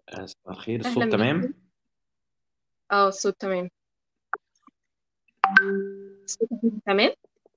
آه، صباح الخير أهلا الصوت بيكم تمام اه الصوت تمام الصوت تمام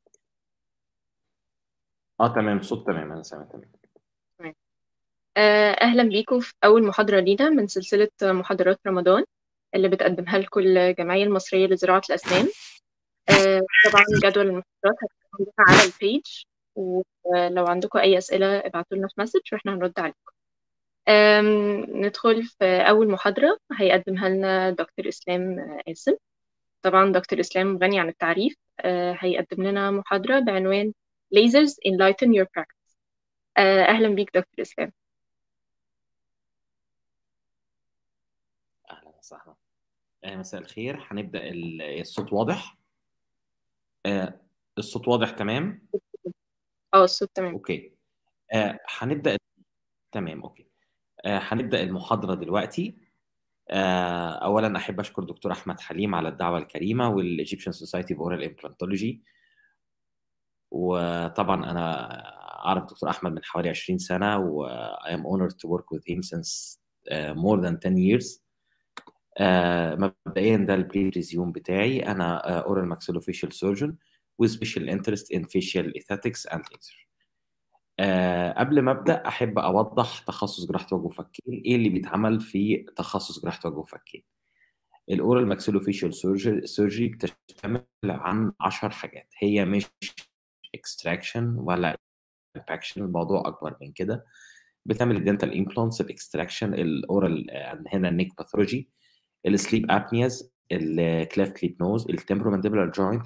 اه تمام الصوت تمام انا سامع تمام تمام آه، أهلا بيكم في أول محاضرة لينا من سلسلة محاضرات رمضان اللي بتقدمها لكم الجمعية المصرية لزراعة الأسنان آه، طبعا جدول المحاضرات هتكون عندنا على البيج ولو عندكم أي أسئلة ابعتوا لنا في مسج وإحنا هنرد عليكم آم، ندخل في أول محاضرة هيقدمها لنا دكتور إسلام قاسم طبعا دكتور إسلام غني عن التعريف آه، هيقدم لنا محاضرة بعنوان Lasers Enlighten Your Practice آه، أهلا بيك دكتور إسلام اهلا وسهلا آه مساء الخير هنبدا ال- الصوت واضح آه الصوت واضح تمام اه الصوت تمام اوكي آه هنبدا تمام اوكي آه هنبدا المحاضره دلوقتي آه اولا احب اشكر دكتور احمد حليم على الدعوه الكريمه والايجيبشن سوسايتي فور الامبلانتولوجي وطبعا انا اعرف دكتور احمد من حوالي 20 سنه و I am honored to work with him since uh, more than 10 years آه مبدئيا ده البري ريزيوم بتاعي انا اورال ماكسيلوفيشال سيرجن with special interest in facial aesthetics and laser آه قبل ما ابدا احب اوضح تخصص جراحه وجه وفكين ايه اللي بيتعمل في تخصص جراحه وجه وفكين الاورال ماكسيلوفيشال سيرجري بتشتمل عن 10 حاجات هي مش اكستراكشن ولا امباكشن الموضوع اكبر من كده بتعمل الدنتال امبلانتس الاكستراكشن الاورال هنا النيك باثولوجي السليب ابنياز الكليفت ليب نوز التمبرومانديبولار جوينت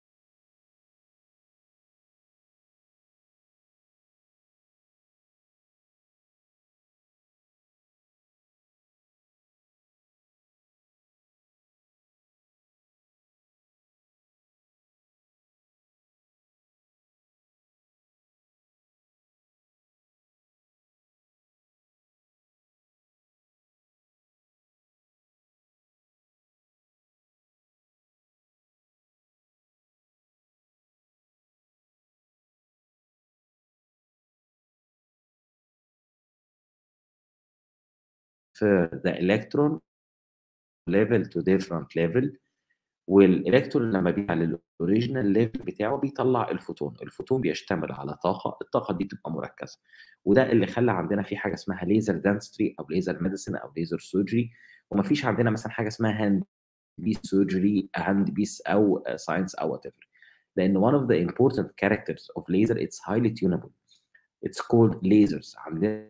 for the electron level to different level والالكترون لما بيعلى الاوريجينال ليفل بتاعه بيطلع الفوتون الفوتون بيشتمل على طاقه الطاقه دي بتبقى مركزه وده اللي خلى عندنا في حاجه اسمها ليزر دانستري او ليزر ميديسن او ليزر سيرجري ومفيش عندنا مثلا حاجه اسمها هاند بيس سيرجري هاند بيس او ساينس او وات ايفر لان one of the important characters of laser it's highly tunable it's called lasers عندنا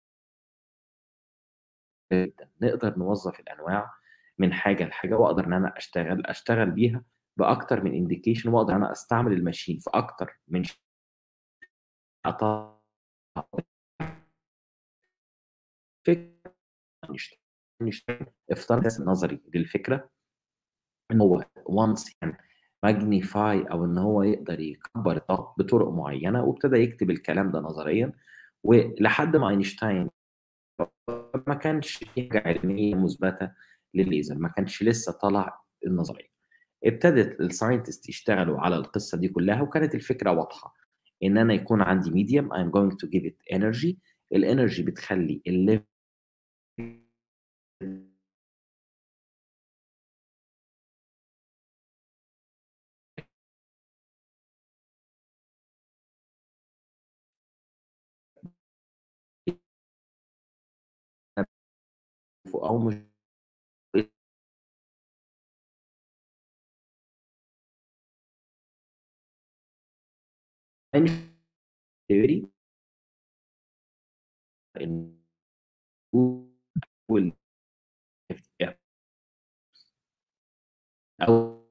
نقدر نوظف الانواع من حاجه لحاجه واقدر ان انا اشتغل اشتغل بيها باكتر من انديكيشن واقدر ان انا استعمل الماشين في اكتر من أطاق فكره افترض نظري للفكره ان هو وانس يعني ماجنيفاي او ان هو يقدر يكبر الطاقه بطرق معينه وابتدى يكتب الكلام ده نظريا ولحد ما اينشتاين ما كانش في حاجه علميه مثبته للليزر ما كانش لسه طلع النظريه ابتدت الساينتست يشتغلوا على القصه دي كلها وكانت الفكره واضحه ان انا يكون عندي ميديوم I'm going to give it energy الانرجي بتخلي الليفل او مش theory ان وال او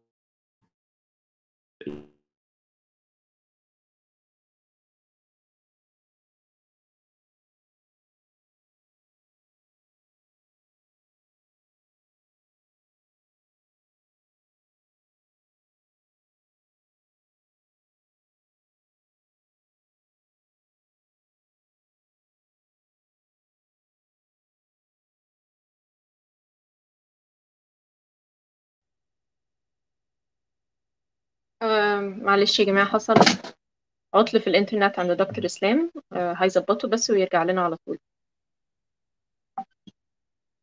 آم، معلش يا جماعة حصل عطل في الإنترنت عند دكتور إسلام آه، هيظبطه بس ويرجع لنا على طول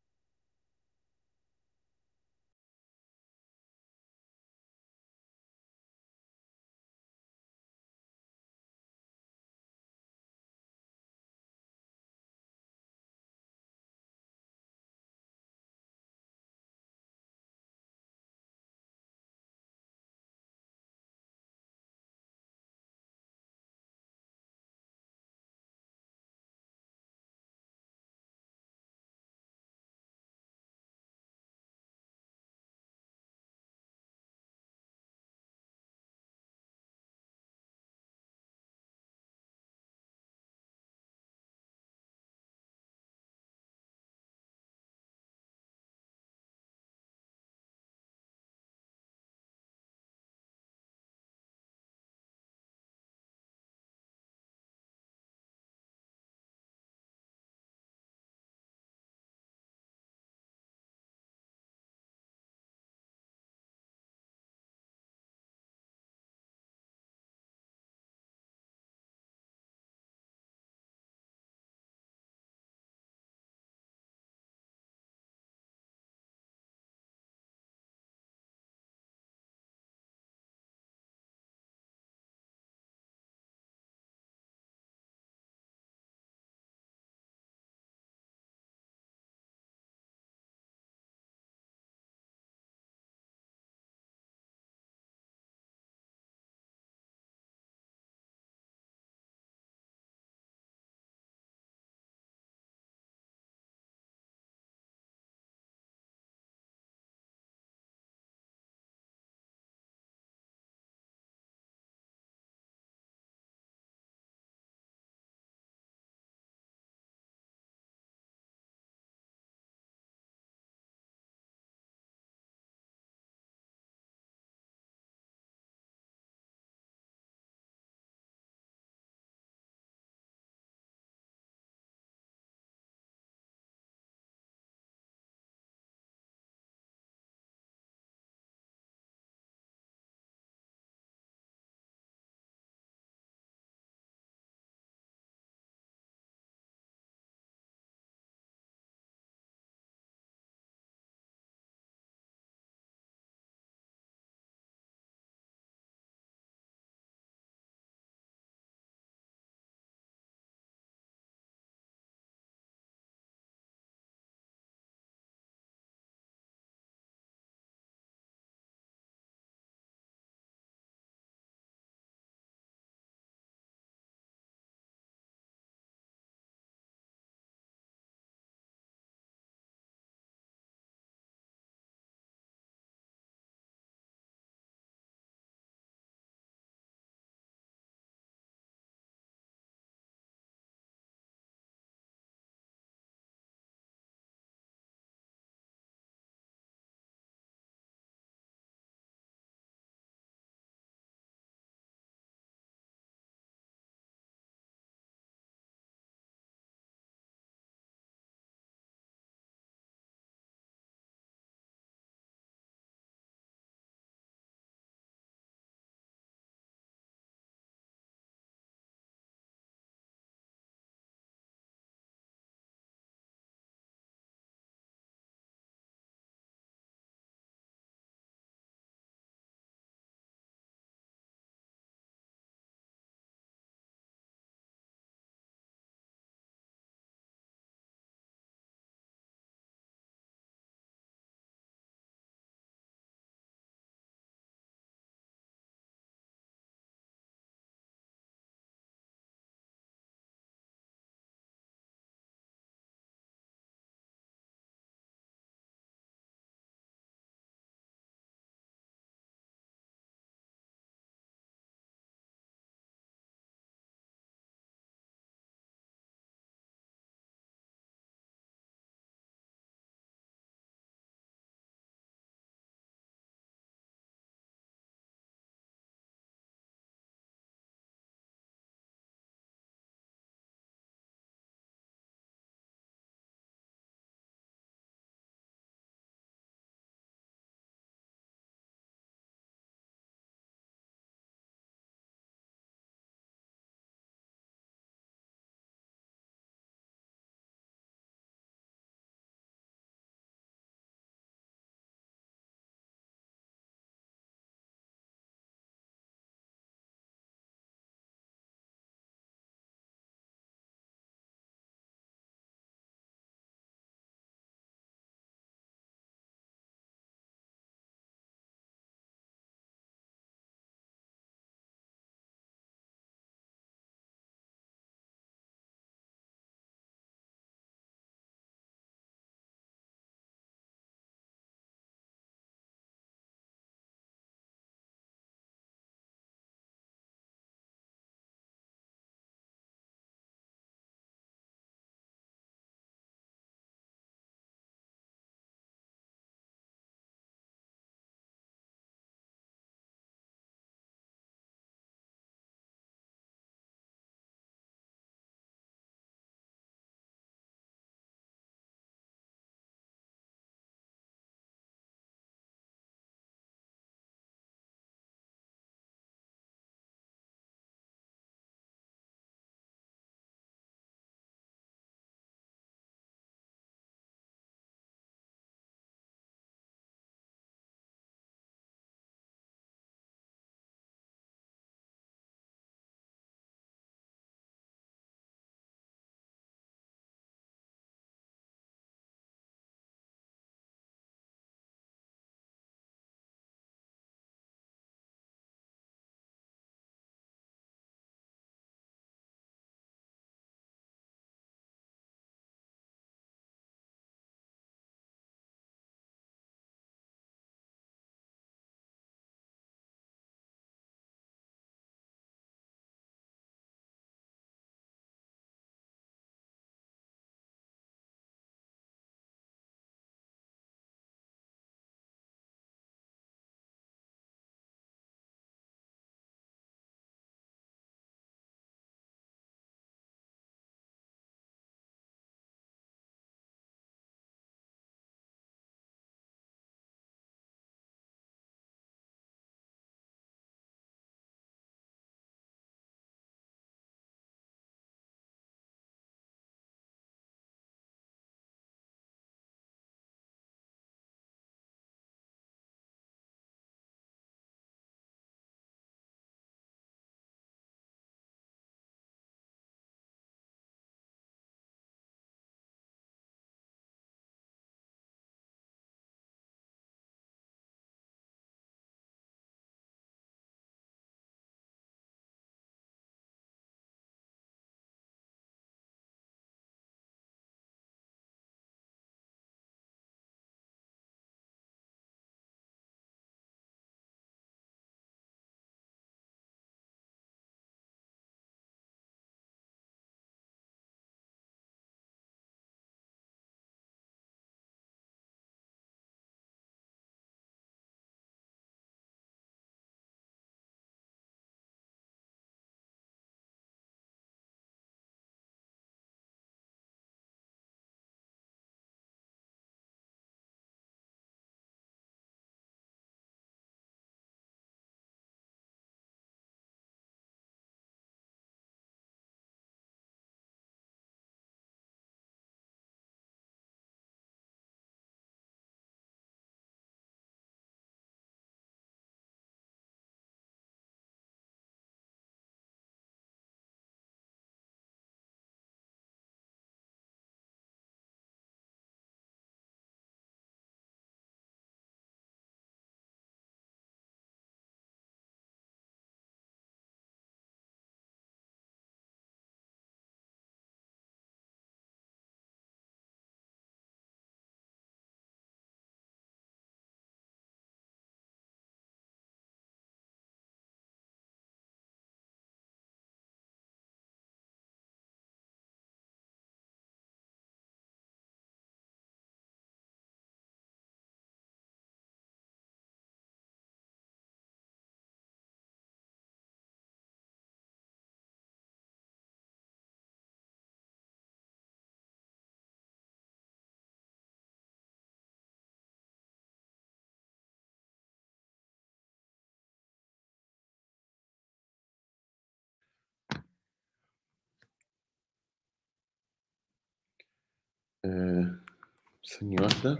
آه، ثانية واحدة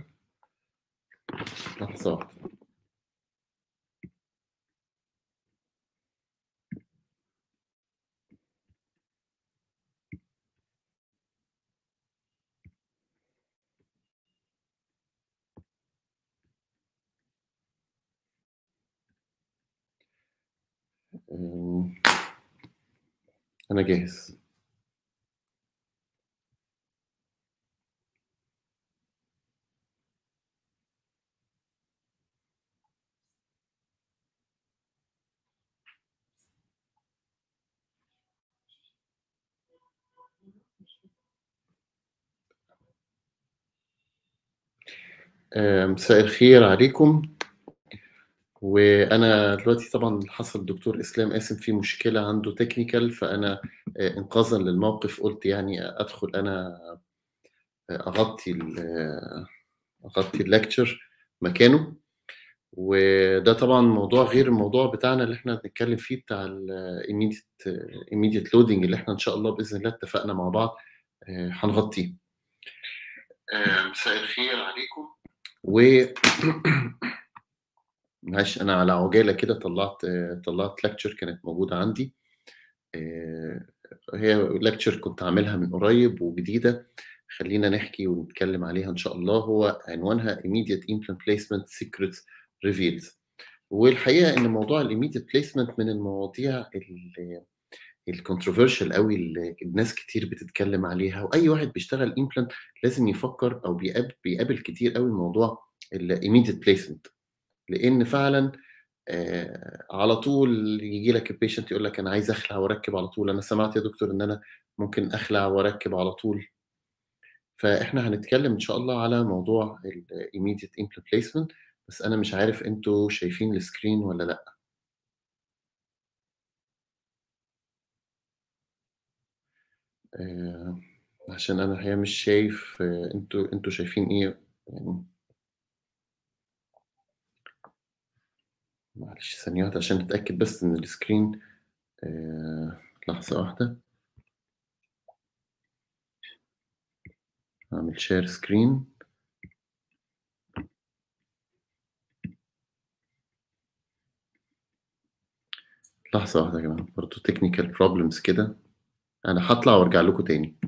لحظة واحدة آم، أنا جاهز آه، مساء الخير عليكم وانا دلوقتي طبعا حصل الدكتور اسلام قاسم في مشكله عنده تكنيكال فانا آه، انقاذا للموقف قلت يعني ادخل انا آه، اغطي ال- آه، اغطي الليكتشر مكانه وده طبعا موضوع غير الموضوع بتاعنا اللي احنا بنتكلم فيه بتاع الايميديت ايميديت لودنج اللي احنا ان شاء الله باذن الله اتفقنا مع بعض آه، هنغطيه آه، مساء الخير عليكم و معلش انا على عجاله كده طلعت آه، طلعت لكتشر كانت موجوده عندي آه، هي لكتشر كنت عاملها من قريب وجديده خلينا نحكي ونتكلم عليها ان شاء الله هو عنوانها immediate implant placement secrets revealed والحقيقه ان موضوع الايميديت بليسمنت من المواضيع الكونتروفيرشال قوي اللي الناس كتير بتتكلم عليها واي واحد بيشتغل امبلانت لازم يفكر او بيقابل بيقابل كتير قوي موضوع الايميديت بليسمنت لان فعلا آه على طول يجي لك البيشنت يقول لك انا عايز اخلع واركب على طول انا سمعت يا دكتور ان انا ممكن اخلع واركب على طول فاحنا هنتكلم ان شاء الله على موضوع الايميديت امبلانت بليسمنت بس انا مش عارف انتوا شايفين السكرين ولا لا آه عشان انا الحقيقه مش شايف آه انتوا انتوا شايفين ايه يعني معلش ثانية واحدة عشان نتأكد بس إن السكرين آه لحظة واحدة أعمل شير سكرين لحظة واحدة يا جماعة برضه تكنيكال بروبلمز كده أنا هطلع وأرجع لكم تاني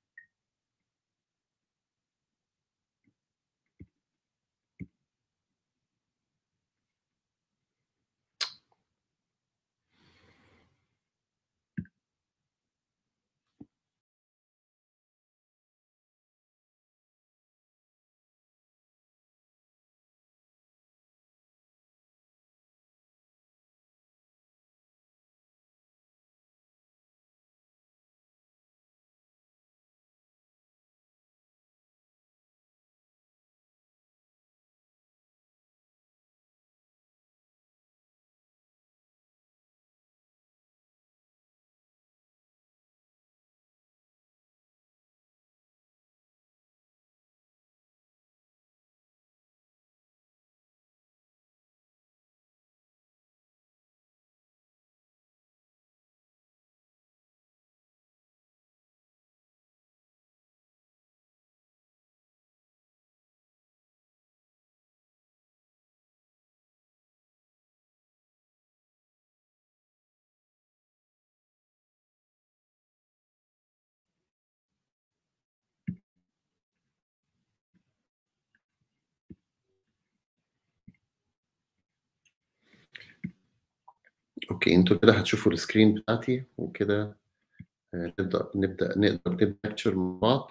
أوكي أنتوا كده هتشوفوا السكرين بتاعتي وكده آه نبدأ نبدأ نقدر نبدأ ليكتشر مع بعض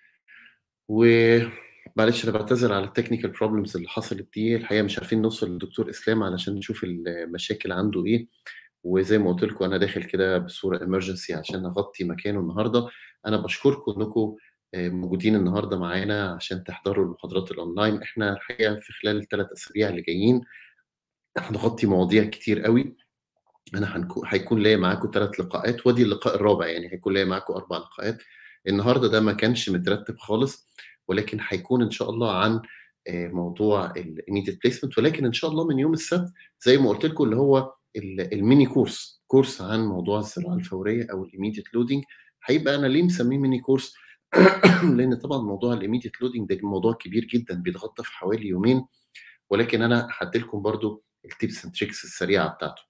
ومعلش أنا بعتذر على التكنيكال بروبلمز اللي حصلت دي الحقيقة مش عارفين نوصل للدكتور إسلام علشان نشوف المشاكل عنده إيه وزي ما قلت لكم انا داخل كده بصوره امرجنسي عشان اغطي مكانه النهارده انا بشكركم انكم موجودين النهارده معانا عشان تحضروا المحاضرات الاونلاين احنا الحقيقه في خلال الثلاث اسابيع اللي جايين هنغطي مواضيع كتير قوي انا هنكو... هيكون ليا معاكم ثلاث لقاءات ودي اللقاء الرابع يعني هيكون ليا معاكم اربع لقاءات النهارده ده ما كانش مترتب خالص ولكن هيكون ان شاء الله عن موضوع الايميديت بليسمنت ولكن ان شاء الله من يوم السبت زي ما قلت لكم اللي هو الميني كورس كورس عن موضوع الزراعه الفوريه او الايميديت لودنج هيبقى انا ليه مسميه ميني كورس لان طبعا موضوع الايميديت لودنج ده موضوع كبير جدا بيتغطى في حوالي يومين ولكن انا هدي لكم برضو التيبس اند تريكس السريعه بتاعته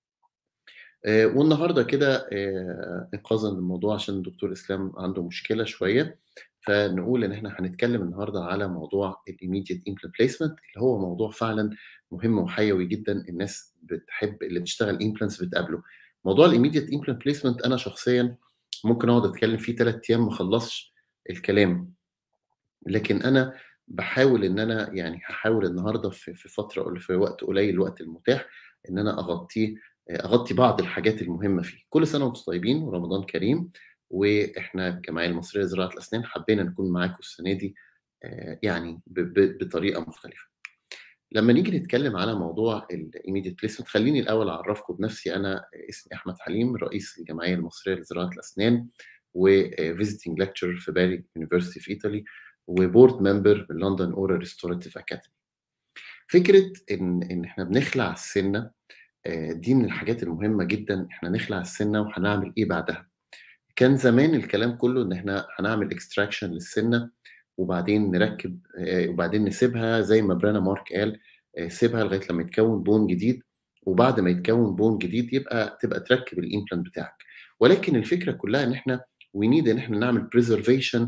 آه، والنهارده كده آه، انقاذا للموضوع عشان الدكتور اسلام عنده مشكله شويه فنقول ان احنا هنتكلم النهارده على موضوع الايميديت امبلانت بليسمنت اللي هو موضوع فعلا مهم وحيوي جدا الناس بتحب اللي بتشتغل امبلانتس بتقابله موضوع الايميديت امبلانت بليسمنت انا شخصيا ممكن اقعد اتكلم فيه ثلاث ايام ما اخلصش الكلام لكن انا بحاول ان انا يعني هحاول النهارده في في فتره في وقت قليل الوقت المتاح ان انا اغطيه اغطي بعض الحاجات المهمه فيه كل سنه وانتم طيبين ورمضان كريم واحنا الجمعيه المصريه لزراعه الاسنان حبينا نكون معاكم السنه دي يعني بطريقه مختلفه لما نيجي نتكلم على موضوع الايميديت بليسمنت خليني الاول اعرفكم بنفسي انا اسمي احمد حليم رئيس الجمعيه المصريه لزراعه الاسنان وفيزيتنج ليكتشر في باري يونيفرسيتي في ايطالي وبورد ممبر باللندن اورال ريستوراتيف اكاديمي فكره ان ان احنا بنخلع السنه دي من الحاجات المهمه جدا احنا نخلع السنه وهنعمل ايه بعدها كان زمان الكلام كله ان احنا هنعمل اكستراكشن للسنه وبعدين نركب وبعدين نسيبها زي ما برانا مارك قال سيبها لغايه لما يتكون بون جديد وبعد ما يتكون بون جديد يبقى تبقى تركب الامبلانت بتاعك ولكن الفكره كلها ان احنا وي نيد ان احنا نعمل بريزرفيشن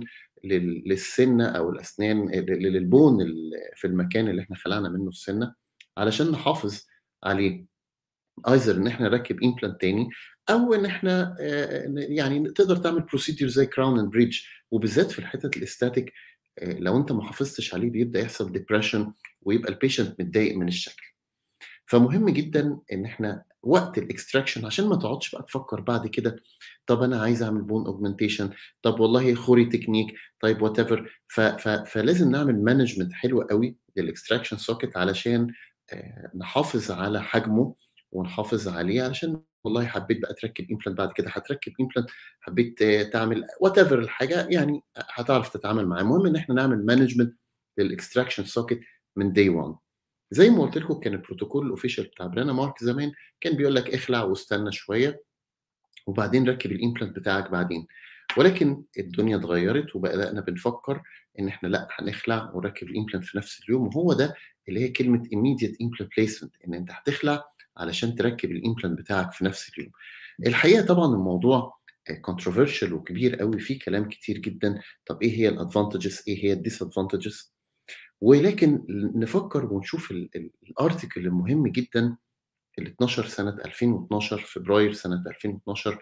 للسنه او الاسنان للبون في المكان اللي احنا خلعنا منه السنه علشان نحافظ عليه ايزر ان احنا نركب امبلانت تاني او ان احنا يعني تقدر تعمل بروسيدور زي كراون اند بريدج وبالذات في الحتت الاستاتيك لو انت ما حافظتش عليه بيبدا يحصل ديبريشن ويبقى البيشنت متضايق من الشكل فمهم جدا ان احنا وقت الاكستراكشن عشان ما تقعدش بقى تفكر بعد كده طب انا عايز اعمل بون اوجمنتيشن طب والله خوري تكنيك طيب وات ايفر فلازم نعمل مانجمنت حلو قوي للاكستراكشن سوكت علشان نحافظ على حجمه ونحافظ عليه علشان والله حبيت بقى تركب امبلانت بعد كده هتركب امبلانت حبيت تعمل وات ايفر الحاجه يعني هتعرف تتعامل معاه المهم ان احنا نعمل مانجمنت للاكستراكشن سوكت من داي 1 زي ما قلت لكم كان البروتوكول الاوفيشال بتاع برانا مارك زمان كان بيقول لك اخلع واستنى شويه وبعدين ركب الامبلانت بتاعك بعدين ولكن الدنيا اتغيرت وبدانا بنفكر ان احنا لا هنخلع ونركب الامبلانت في نفس اليوم وهو ده اللي هي كلمه immediate implant placement ان انت هتخلع علشان تركب الامبلانت بتاعك في نفس اليوم الحقيقه طبعا الموضوع كونتروفيرشال وكبير قوي فيه كلام كتير جدا طب ايه هي الادفانتجز ايه هي الديسادفانتجز ولكن نفكر ونشوف الارتكل المهم جدا ال 12 سنه 2012 فبراير سنه 2012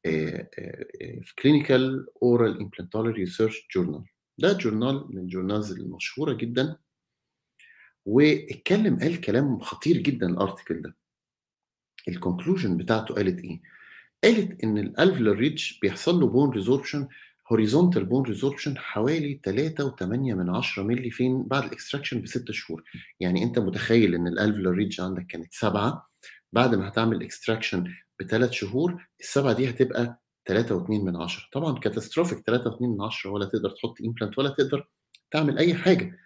في كلينيكال اورال امبلانتولوجي ريسيرش جورنال ده جورنال من الجورنالز المشهوره جدا واتكلم قال كلام خطير جدا الارتكل ده الكونكلوجن بتاعته قالت ايه؟ قالت ان الالفلر ريدج بيحصل له بون ريزوربشن هوريزونتال بون ريزوربشن حوالي 3.8 من 10 مللي فين بعد الاكستراكشن بست شهور يعني انت متخيل ان الالفلر ريدج عندك كانت سبعه بعد ما هتعمل اكستراكشن بثلاث شهور السبعه دي هتبقى 3.2 من 10 طبعا كاتاستروفيك 3.2 من 10 ولا تقدر تحط امبلانت ولا تقدر تعمل اي حاجه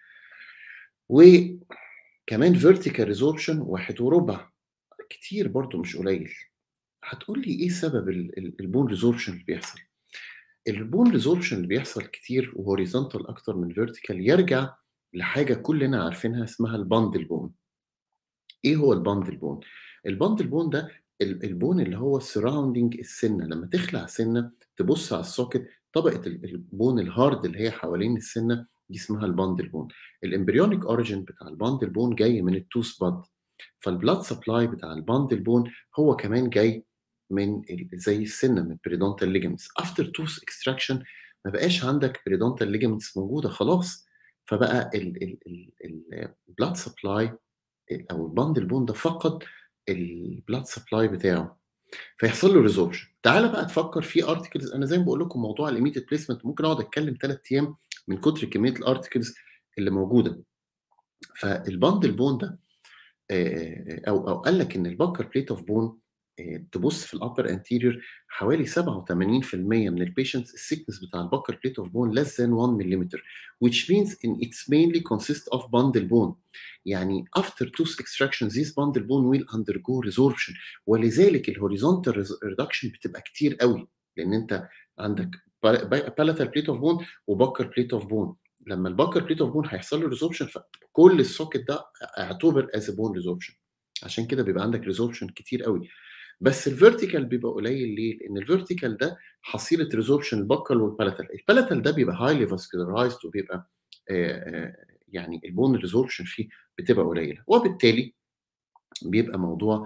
وكمان فيرتيكال ريزوربشن واحد وربع كتير برضو مش قليل هتقول لي ايه سبب البون ريزوربشن اللي بيحصل البون ريزوربشن اللي بيحصل كتير وهوريزونتال اكتر من فيرتيكال يرجع لحاجه كلنا عارفينها اسمها الباندل بون ايه هو الباندل بون الباندل بون ده البون اللي هو سراوندينج السنه لما تخلع سنه تبص على السوكت طبقه البون الهارد اللي هي حوالين السنه دي اسمها الباندل بون الامبريونيك اوريجين بتاع الباندل بون جاي من التوث باد فالبلاد سبلاي بتاع الباندل بون هو كمان جاي من زي السنه من بريدونتال ليجمنتس افتر توث اكستراكشن ما بقاش عندك بريدونتال ليجمنتس موجوده خلاص فبقى البلاد سبلاي او الباندل بون ده فقد البلاد سبلاي بتاعه فيحصل له ريزوربشن تعال بقى تفكر في ارتكلز انا زي ما بقول لكم موضوع الايميديت بليسمنت ممكن اقعد اتكلم ثلاث ايام من كتر كميه الارتكلز اللي موجوده فالباندل بون ده او او قال لك ان الباكر بليت اوف بون تبص في الابر انتيريور حوالي 87% من البيشنتس السيكنس بتاع الباكر بليت اوف بون less than 1 ملم which means in it's mainly consist of bundle bone يعني after tooth extraction this bundle bone will undergo resorption ولذلك الهوريزونتال ريدكشن بتبقى كتير قوي لان انت عندك بالاتال بليت اوف بون وبكر بليت اوف بون لما البكر بليت اوف بون هيحصل له ريزوربشن فكل السوكت ده اعتبر از بون ريزوربشن عشان كده بيبقى عندك ريزوربشن كتير قوي بس الفيرتيكال بيبقى قليل ليه؟ لان الفيرتيكال ده حصيله ريزوربشن البكر والبالاتال البالاتال ده بيبقى هايلي فاسكولارايزد وبيبقى آآ آآ يعني البون ريزوربشن فيه بتبقى قليله وبالتالي بيبقى موضوع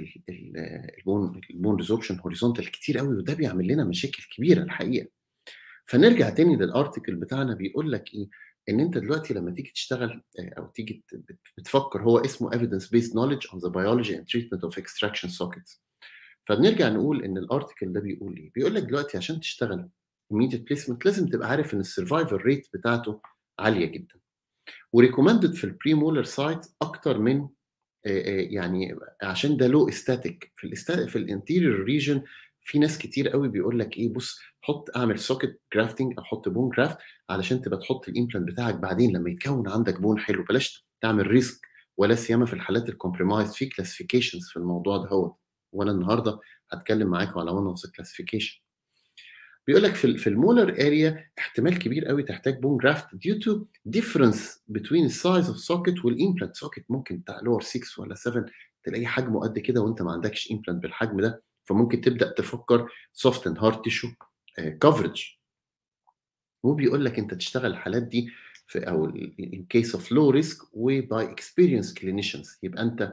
البون البون ريزوربشن هوريزونتال كتير قوي وده بيعمل لنا مشاكل كبيره الحقيقه فنرجع تاني للارتكل بتاعنا بيقول لك ايه ان انت دلوقتي لما تيجي تشتغل او تيجي بتفكر هو اسمه evidence based knowledge on the biology and treatment of extraction sockets فبنرجع نقول ان الارتكل ده بيقول ايه بيقول لك دلوقتي عشان تشتغل immediate placement لازم تبقى عارف ان السرفايفل ريت بتاعته عاليه جدا وريكومندد في البري مولر سايت اكتر من يعني عشان ده لو استاتيك في الاستاتيك في الانتيريور ريجن في ناس كتير قوي بيقول لك ايه بص حط اعمل سوكت جرافتنج او حط بون جرافت علشان تبقى تحط الامبلانت بتاعك بعدين لما يتكون عندك بون حلو بلاش تعمل ريسك ولا سيما في الحالات الكومبريمايز في كلاسيفيكيشنز في الموضوع ده هو وانا النهارده هتكلم معاكم على ون اوف كلاسيفيكيشن بيقول لك في في المولر اريا احتمال كبير قوي تحتاج بون جرافت due to difference between the size of socket والامبلانت socket ممكن بتاع لور 6 ولا 7 تلاقيه حجمه قد كده وانت ما عندكش امبلانت بالحجم ده فممكن تبدا تفكر سوفت اند هارد تيشو كفرج وبيقول لك انت تشتغل الحالات دي في او in case of low risk وباي experienced clinicians يبقى انت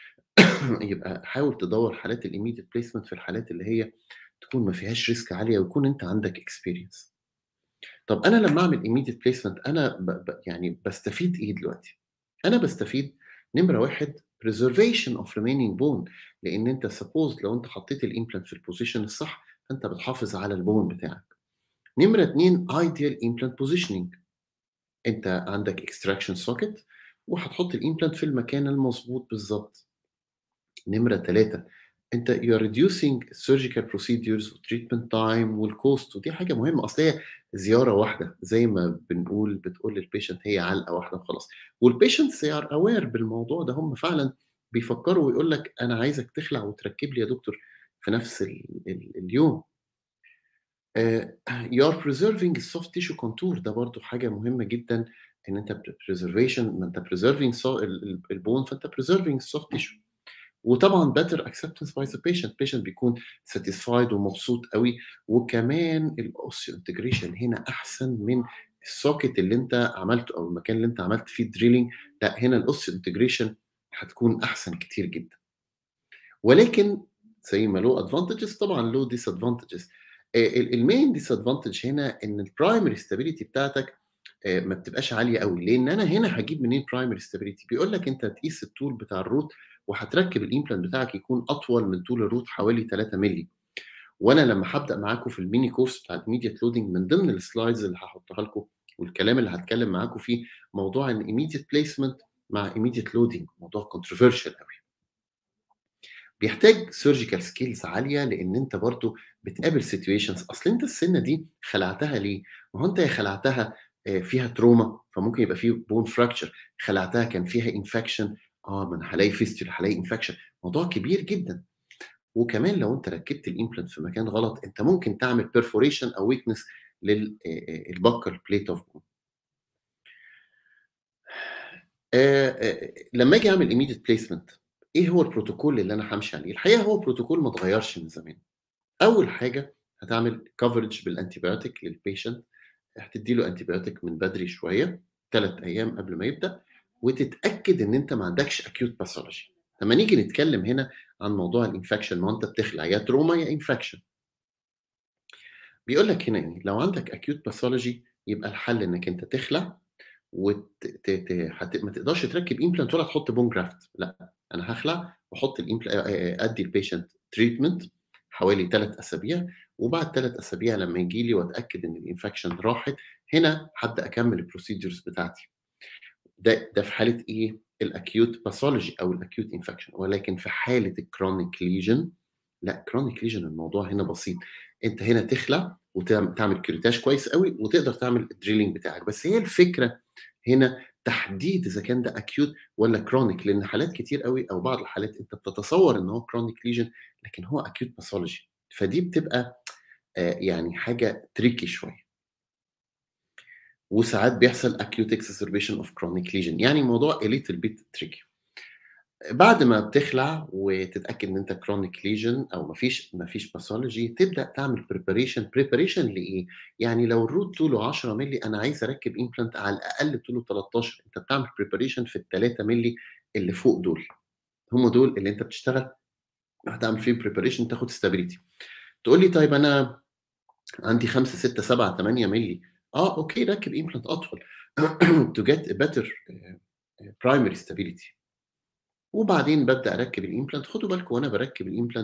يبقى حاول تدور حالات الايميديت بليسمنت في الحالات اللي هي تكون ما فيهاش ريسك عاليه ويكون انت عندك اكسبيرينس طب انا لما اعمل ايميديت بليسمنت انا ب ب يعني بستفيد ايه دلوقتي انا بستفيد نمره واحد preservation of remaining bone لان انت سبوز لو انت حطيت الامبلانت في البوزيشن الصح فانت بتحافظ على البون بتاعك نمره اثنين ideal implant positioning انت عندك extraction socket وهتحط الامبلانت في المكان المظبوط بالظبط نمره ثلاثه انت you are reducing surgical procedures treatment time والكوست ودي حاجه مهمه اصل هي زياره واحده زي ما بنقول بتقول للبيشنت هي علقه واحده وخلاص والبيشنت they are aware بالموضوع ده هم فعلا بيفكروا ويقول لك انا عايزك تخلع وتركب لي يا دكتور في نفس ال ال اليوم uh, you are preserving soft tissue contour ده برضو حاجه مهمه جدا ان انت preservation ما انت preserving so البون فانت preserving soft tissue وطبعا better acceptance by the patient patient بيكون satisfied ومبسوط قوي وكمان الاوسيو انتجريشن هنا احسن من السوكت اللي انت عملته او المكان اللي انت عملت فيه دريلينج لا هنا الاوسيو انتجريشن هتكون احسن كتير جدا ولكن زي ما له ادفانتجز طبعا له ديس ادفانتجز المين ديس ادفانتج هنا ان البرايمري ستابيليتي بتاعتك ما بتبقاش عاليه قوي لان انا هنا هجيب منين برايمري ستابيليتي بيقول لك انت تقيس الطول بتاع الروت وهتركب الامبلانت بتاعك يكون اطول من طول الروت حوالي 3 مللي وانا لما هبدا معاكم في الميني كورس بتاع الايميديت لودنج من ضمن السلايدز اللي هحطها لكم والكلام اللي هتكلم معاكم فيه موضوع ان ايميديت بليسمنت مع ايميديت لودنج موضوع كونتروفيرشال قوي بيحتاج سيرجيكال سكيلز عاليه لان انت برضو بتقابل سيتويشنز اصل انت السنه دي خلعتها ليه؟ ما هو انت يا خلعتها فيها تروما فممكن يبقى فيه بون فراكشر خلعتها كان فيها انفكشن اه ما انا هلاقي فيستول هلاقي انفكشن موضوع كبير جدا وكمان لو انت ركبت الامبلانت في مكان غلط انت ممكن تعمل بيرفوريشن او ويكنس للبكر بليت اوف بون لما اجي اعمل ايميديت بليسمنت ايه هو البروتوكول اللي انا همشي عليه الحقيقه هو بروتوكول ما اتغيرش من زمان اول حاجه هتعمل كفرج بالانتيبيوتيك للبيشنت هتدي له انتيبيوتيك من بدري شويه ثلاث ايام قبل ما يبدا وتتاكد ان انت ما عندكش اكيوت باثولوجي لما نيجي نتكلم هنا عن موضوع الانفكشن ما انت بتخلع يا تروما يا انفكشن بيقول لك هنا ايه لو عندك اكيوت باثولوجي يبقى الحل انك انت تخلع وت... ت... ت... حت... ما تقدرش تركب امبلانت ولا تحط بون جرافت لا انا هخلع واحط الامبلانت ادي البيشنت تريتمنت حوالي ثلاث اسابيع وبعد ثلاث اسابيع لما يجي لي واتاكد ان الانفكشن راحت هنا هبدا اكمل البروسيدجرز بتاعتي ده ده في حاله ايه الاكيوت باثولوجي او الاكيوت انفكشن ولكن في حاله الكرونيك ليجن لا كرونيك ليجن الموضوع هنا بسيط انت هنا تخلع وتعمل كريتاج كويس قوي وتقدر تعمل الدريلينج بتاعك بس هي الفكره هنا تحديد اذا كان ده اكيوت ولا كرونيك لان حالات كتير قوي او بعض الحالات انت بتتصور ان هو كرونيك ليجن لكن هو اكيوت باثولوجي فدي بتبقى يعني حاجه تريكي شويه وساعات بيحصل acute exacerbation of chronic lesion يعني الموضوع a little bit tricky بعد ما بتخلع وتتاكد ان انت كرونيك ليجن او مفيش مفيش باثولوجي تبدا تعمل بريباريشن بريباريشن لايه؟ يعني لو الروت طوله 10 مللي انا عايز اركب امبلانت على الاقل طوله 13 انت بتعمل بريباريشن في ال 3 مللي اللي فوق دول هم دول اللي انت بتشتغل هتعمل فيهم بريباريشن تاخد ستابيليتي تقول لي طيب انا عندي 5 6 7 8 مللي اه اوكي ركب امبلانت اطول to get a better primary stability وبعدين ببدا اركب الامبلانت خدوا بالكم وانا بركب الامبلانت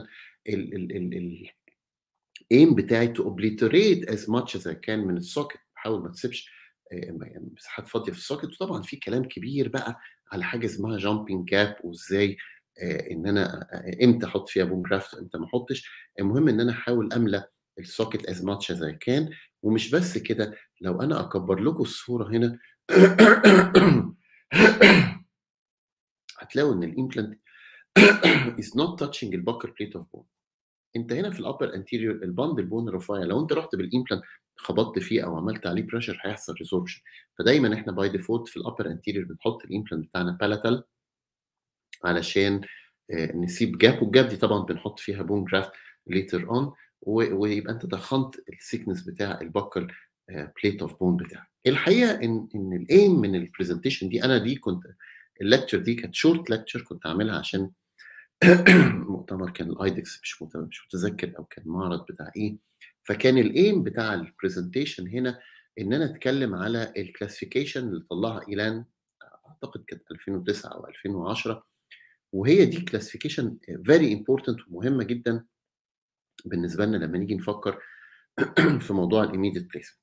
الايم بتاعي تو اوبليتريت از ماتش از كان من السوكت بحاول ما تسيبش مساحات فاضيه في السوكت وطبعا في كلام كبير بقى على حاجه اسمها جامبنج جاب وازاي ان انا امتى احط فيها بوم جرافت وامتى ما احطش المهم ان انا احاول املى السوكت از ماتش از كان ومش بس كده لو انا اكبر لكم الصوره هنا هتلاقوا ان الامبلانت is not touching البكر بليت اوف بون انت هنا في الابر انتيريور الباند البون رفيع لو انت رحت بالامبلانت خبطت فيه او عملت عليه بريشر هيحصل ريزوربشن فدايما احنا باي ديفولت في الابر انتيريور بنحط الامبلانت بتاعنا بالاتال علشان نسيب جاب والجاب دي طبعا بنحط فيها بون جرافت ليتر اون ويبقى انت ضخمت السيكنس بتاع البكر بليت اوف بون بتاعك الحقيقه ان ان الايم من البرزنتيشن دي انا دي كنت الليكتشر دي كانت شورت ليكتشر كنت عاملها عشان مؤتمر كان الايدكس مش مش متذكر او كان معرض بتاع ايه فكان الايم بتاع البرزنتيشن هنا ان انا اتكلم على الكلاسيفيكيشن اللي طلعها ايلان اعتقد كانت 2009 او 2010 وهي دي كلاسيفيكيشن فيري امبورتنت ومهمه جدا بالنسبه لنا لما نيجي نفكر في موضوع الايميديت بليسمنت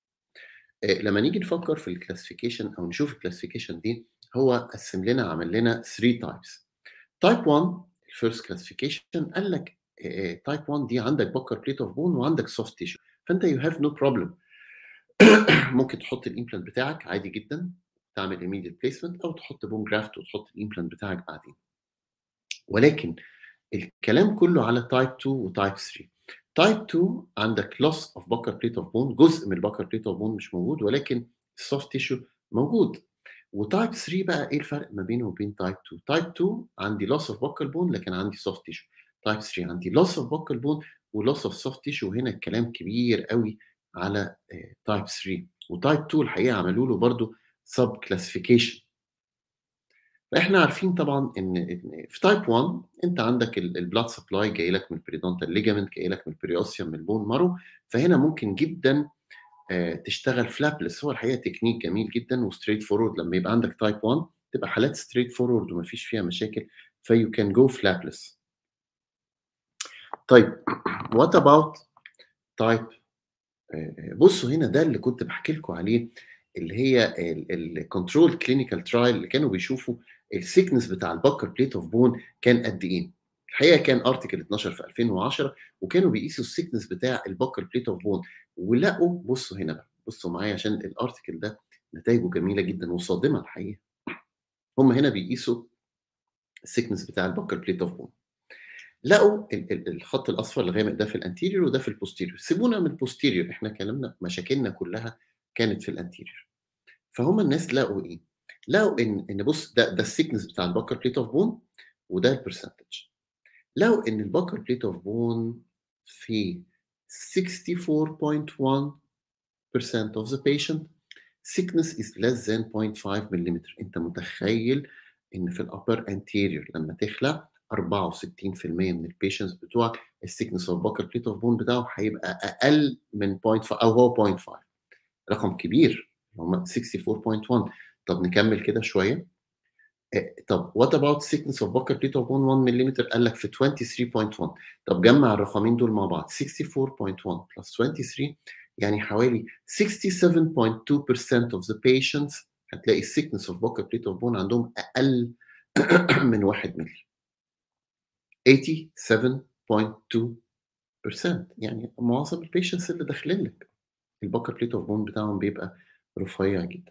لما نيجي نفكر في الكلاسيفيكيشن او نشوف الكلاسيفيكيشن دي هو قسم لنا عمل لنا 3 تايبس تايب 1 الفيرست كلاسيفيكيشن قال لك تايب 1 دي عندك بكر بليت اوف بون وعندك سوفت تيشو فانت يو هاف نو بروبلم ممكن تحط الامبلانت بتاعك عادي جدا تعمل immediate بليسمنت او تحط بون جرافت وتحط الامبلانت بتاعك بعدين ولكن الكلام كله على تايب 2 وتايب 3 تايب 2 عندك loss of buccal plate of bone جزء من البكر plate of bone مش موجود ولكن السوفت تيشو موجود وتايب 3 بقى ايه الفرق ما بينه وبين تايب 2 تايب 2 عندي loss of buccal bone لكن عندي soft tissue تايب 3 عندي loss of buccal bone و loss of soft tissue وهنا الكلام كبير قوي على تايب 3 وتايب 2 الحقيقه عملوا له برضه سب كلاسيفيكيشن فاحنا عارفين طبعا ان في تايب 1 انت عندك البلاد سبلاي جاي لك من البريدونتال ليجامنت جاي لك من البريوسيوم من البون مارو فهنا ممكن جدا تشتغل فلابلس هو الحقيقه تكنيك جميل جدا وستريت فورورد لما يبقى عندك تايب 1 تبقى حالات ستريت فورورد ومفيش فيها مشاكل فيو كان جو فلابلس طيب وات اباوت تايب بصوا هنا ده اللي كنت بحكي لكم عليه اللي هي الكنترول كلينيكال ترايل اللي كانوا بيشوفوا السيكنس بتاع البكر بليت اوف بون كان قد ايه الحقيقه كان ارتكل 12 في 2010 وكانوا بيقيسوا السيكنس بتاع البكر بليت اوف بون ولقوا بصوا هنا بقى بصوا معايا عشان الارتكل ده نتائجه جميله جدا وصادمه الحقيقه هم هنا بيقيسوا السيكنس بتاع البكر بليت اوف بون لقوا الخط الاصفر الغامق ده في الانتيريور وده في البوستيريور سيبونا من البوستيريور احنا كلامنا مشاكلنا كلها كانت في الانتيريور فهم الناس لقوا ايه لقوا ان ان بص ده ده السيكنس بتاع البكر بليت اوف بون وده البرسنتج لقوا ان البكر بليت اوف بون في 64.1% of the patient thickness is less than 0.5 ملم انت متخيل ان في الابر انتيريور لما تخلع 64% من البيشنتس بتوعك السيكنس اوف بكر بليت اوف بون بتاعه هيبقى اقل من 0.5 او هو 0.5 رقم كبير هم 64.1 طب نكمل كده شويه طب وات اباوت thickness اوف بكر بليت اوف بون 1 ملم قال لك في 23.1 طب جمع الرقمين دول مع بعض 64.1 بلس 23 يعني حوالي 67.2% of the patients هتلاقي thickness اوف بكر بليت اوف بون عندهم اقل من 1 مللي 87.2% يعني معظم البيشنتس اللي داخلين لك البكر بليت اوف بون بتاعهم بيبقى رفيع جدا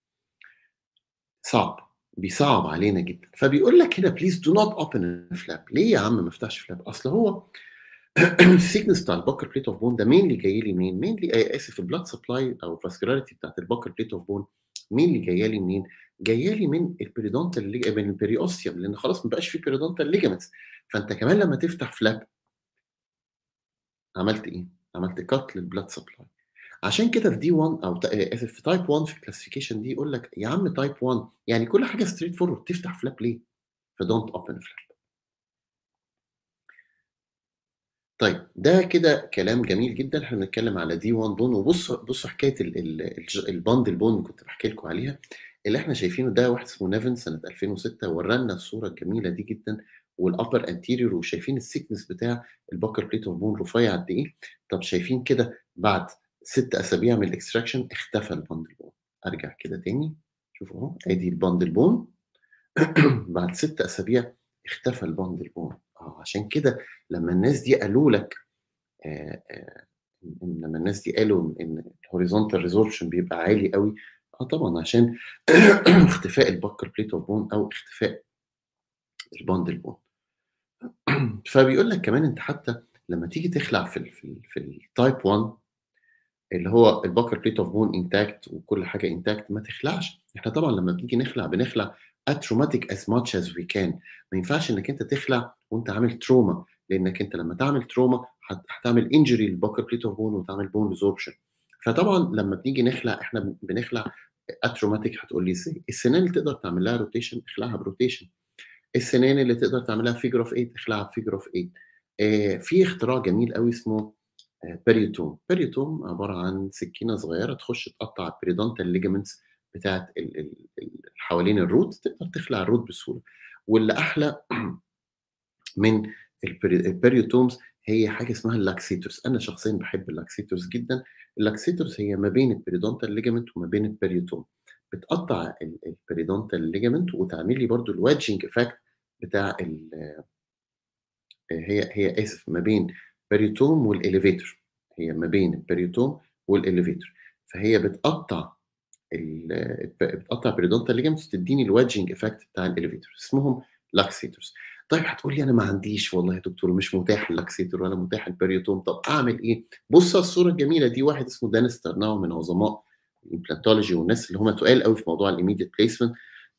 صعب بيصعب علينا جدا فبيقول لك هنا بليز دو نوت اوبن فلاب ليه يا عم ما افتحش فلاب اصل هو السيكنس بتاع الباكر بليت اوف بون ده مينلي جاي لي منين؟ مينلي اسف البلاد سبلاي او الفاسكولاريتي بتاعت الباكر بليت اوف بون مينلي جايه لي منين؟ جايه لي من البريدونتال من البريوستيوم لان خلاص ما بقاش في بريدونتال ليجامنتس فانت كمان لما تفتح فلاب عملت ايه؟ عملت كات للبلاد سبلاي عشان كده في دي 1 او اسف في تايب 1 في الكلاسيفيكيشن دي يقول لك يا عم تايب 1 يعني كل حاجه ستريت فورورد تفتح فلاب ليه؟ فدونت اوبن فلاب طيب ده كده كلام جميل جدا احنا بنتكلم على دي 1 بون وبص بصوا حكايه الباند البون اللي كنت بحكي لكم عليها اللي احنا شايفينه ده واحد اسمه نيفن سنه 2006 ورانا الصوره الجميله دي جدا والابر انتيريور وشايفين السيكنس بتاع الباكر بليت اوف بون رفيع قد ايه طب شايفين كده بعد ست اسابيع من الاكستراكشن اختفى الباندل بون ارجع كده تاني شوفوا اهو ادي الباندل بون بعد ست اسابيع اختفى الباندل بون اه عشان كده لما الناس دي قالوا لك آه آه لما الناس دي قالوا ان الهوريزونتال ريزوربشن بيبقى عالي قوي اه طبعا عشان اختفاء البكر بليت اوف بون او اختفاء الباندل بون فبيقول لك كمان انت حتى لما تيجي تخلع في ال في ال في التايب 1 اللي هو البكر بليت اوف بون انتاكت وكل حاجه انتاكت ما تخلعش احنا طبعا لما بنيجي نخلع بنخلع اتروماتيك از ماتش از وي كان ما ينفعش انك انت تخلع وانت عامل تروما لانك انت لما تعمل تروما هتعمل انجري للبكر بليت اوف بون وتعمل بون ريزوربشن فطبعا لما بنيجي نخلع احنا بنخلع اتروماتيك هتقول لي ازاي السنان اللي تقدر تعمل لها روتيشن اخلعها بروتيشن السنان اللي تقدر تعملها فيجر اوف 8 اخلعها فيجر اوف 8 آه في اختراع جميل قوي اسمه بيريوتوم بيريوتوم عباره عن سكينه صغيره تخش تقطع البريدونتال ليجامنتس بتاعت حوالين الروت تقدر تخلع الروت بسهوله واللي احلى من البيريوتومز هي حاجه اسمها اللاكسيتورز انا شخصيا بحب اللاكسيتورز جدا اللاكسيتورز هي ما بين البريدونتال ليجامنت وما بين البيريوتوم بتقطع البريدونتال ليجامنت وتعمل لي برضو الوادجنج افكت بتاع هي هي اسف ما بين البريوتوم والاليفيتور هي ما بين البريوتوم والاليفيتور فهي بتقطع بتقطع بريدونتال ليجامنتس تديني الوادجنج افكت بتاع الاليفيتور اسمهم لاكسيتورز طيب هتقول لي انا ما عنديش والله يا دكتور مش متاح اللاكسيتور ولا متاح البريوتوم طب اعمل ايه؟ بص على الصوره الجميله دي واحد اسمه دانيس ترناو من عظماء الامبلانتولوجي والناس اللي هم تقال قوي في موضوع الايميديت بليسمنت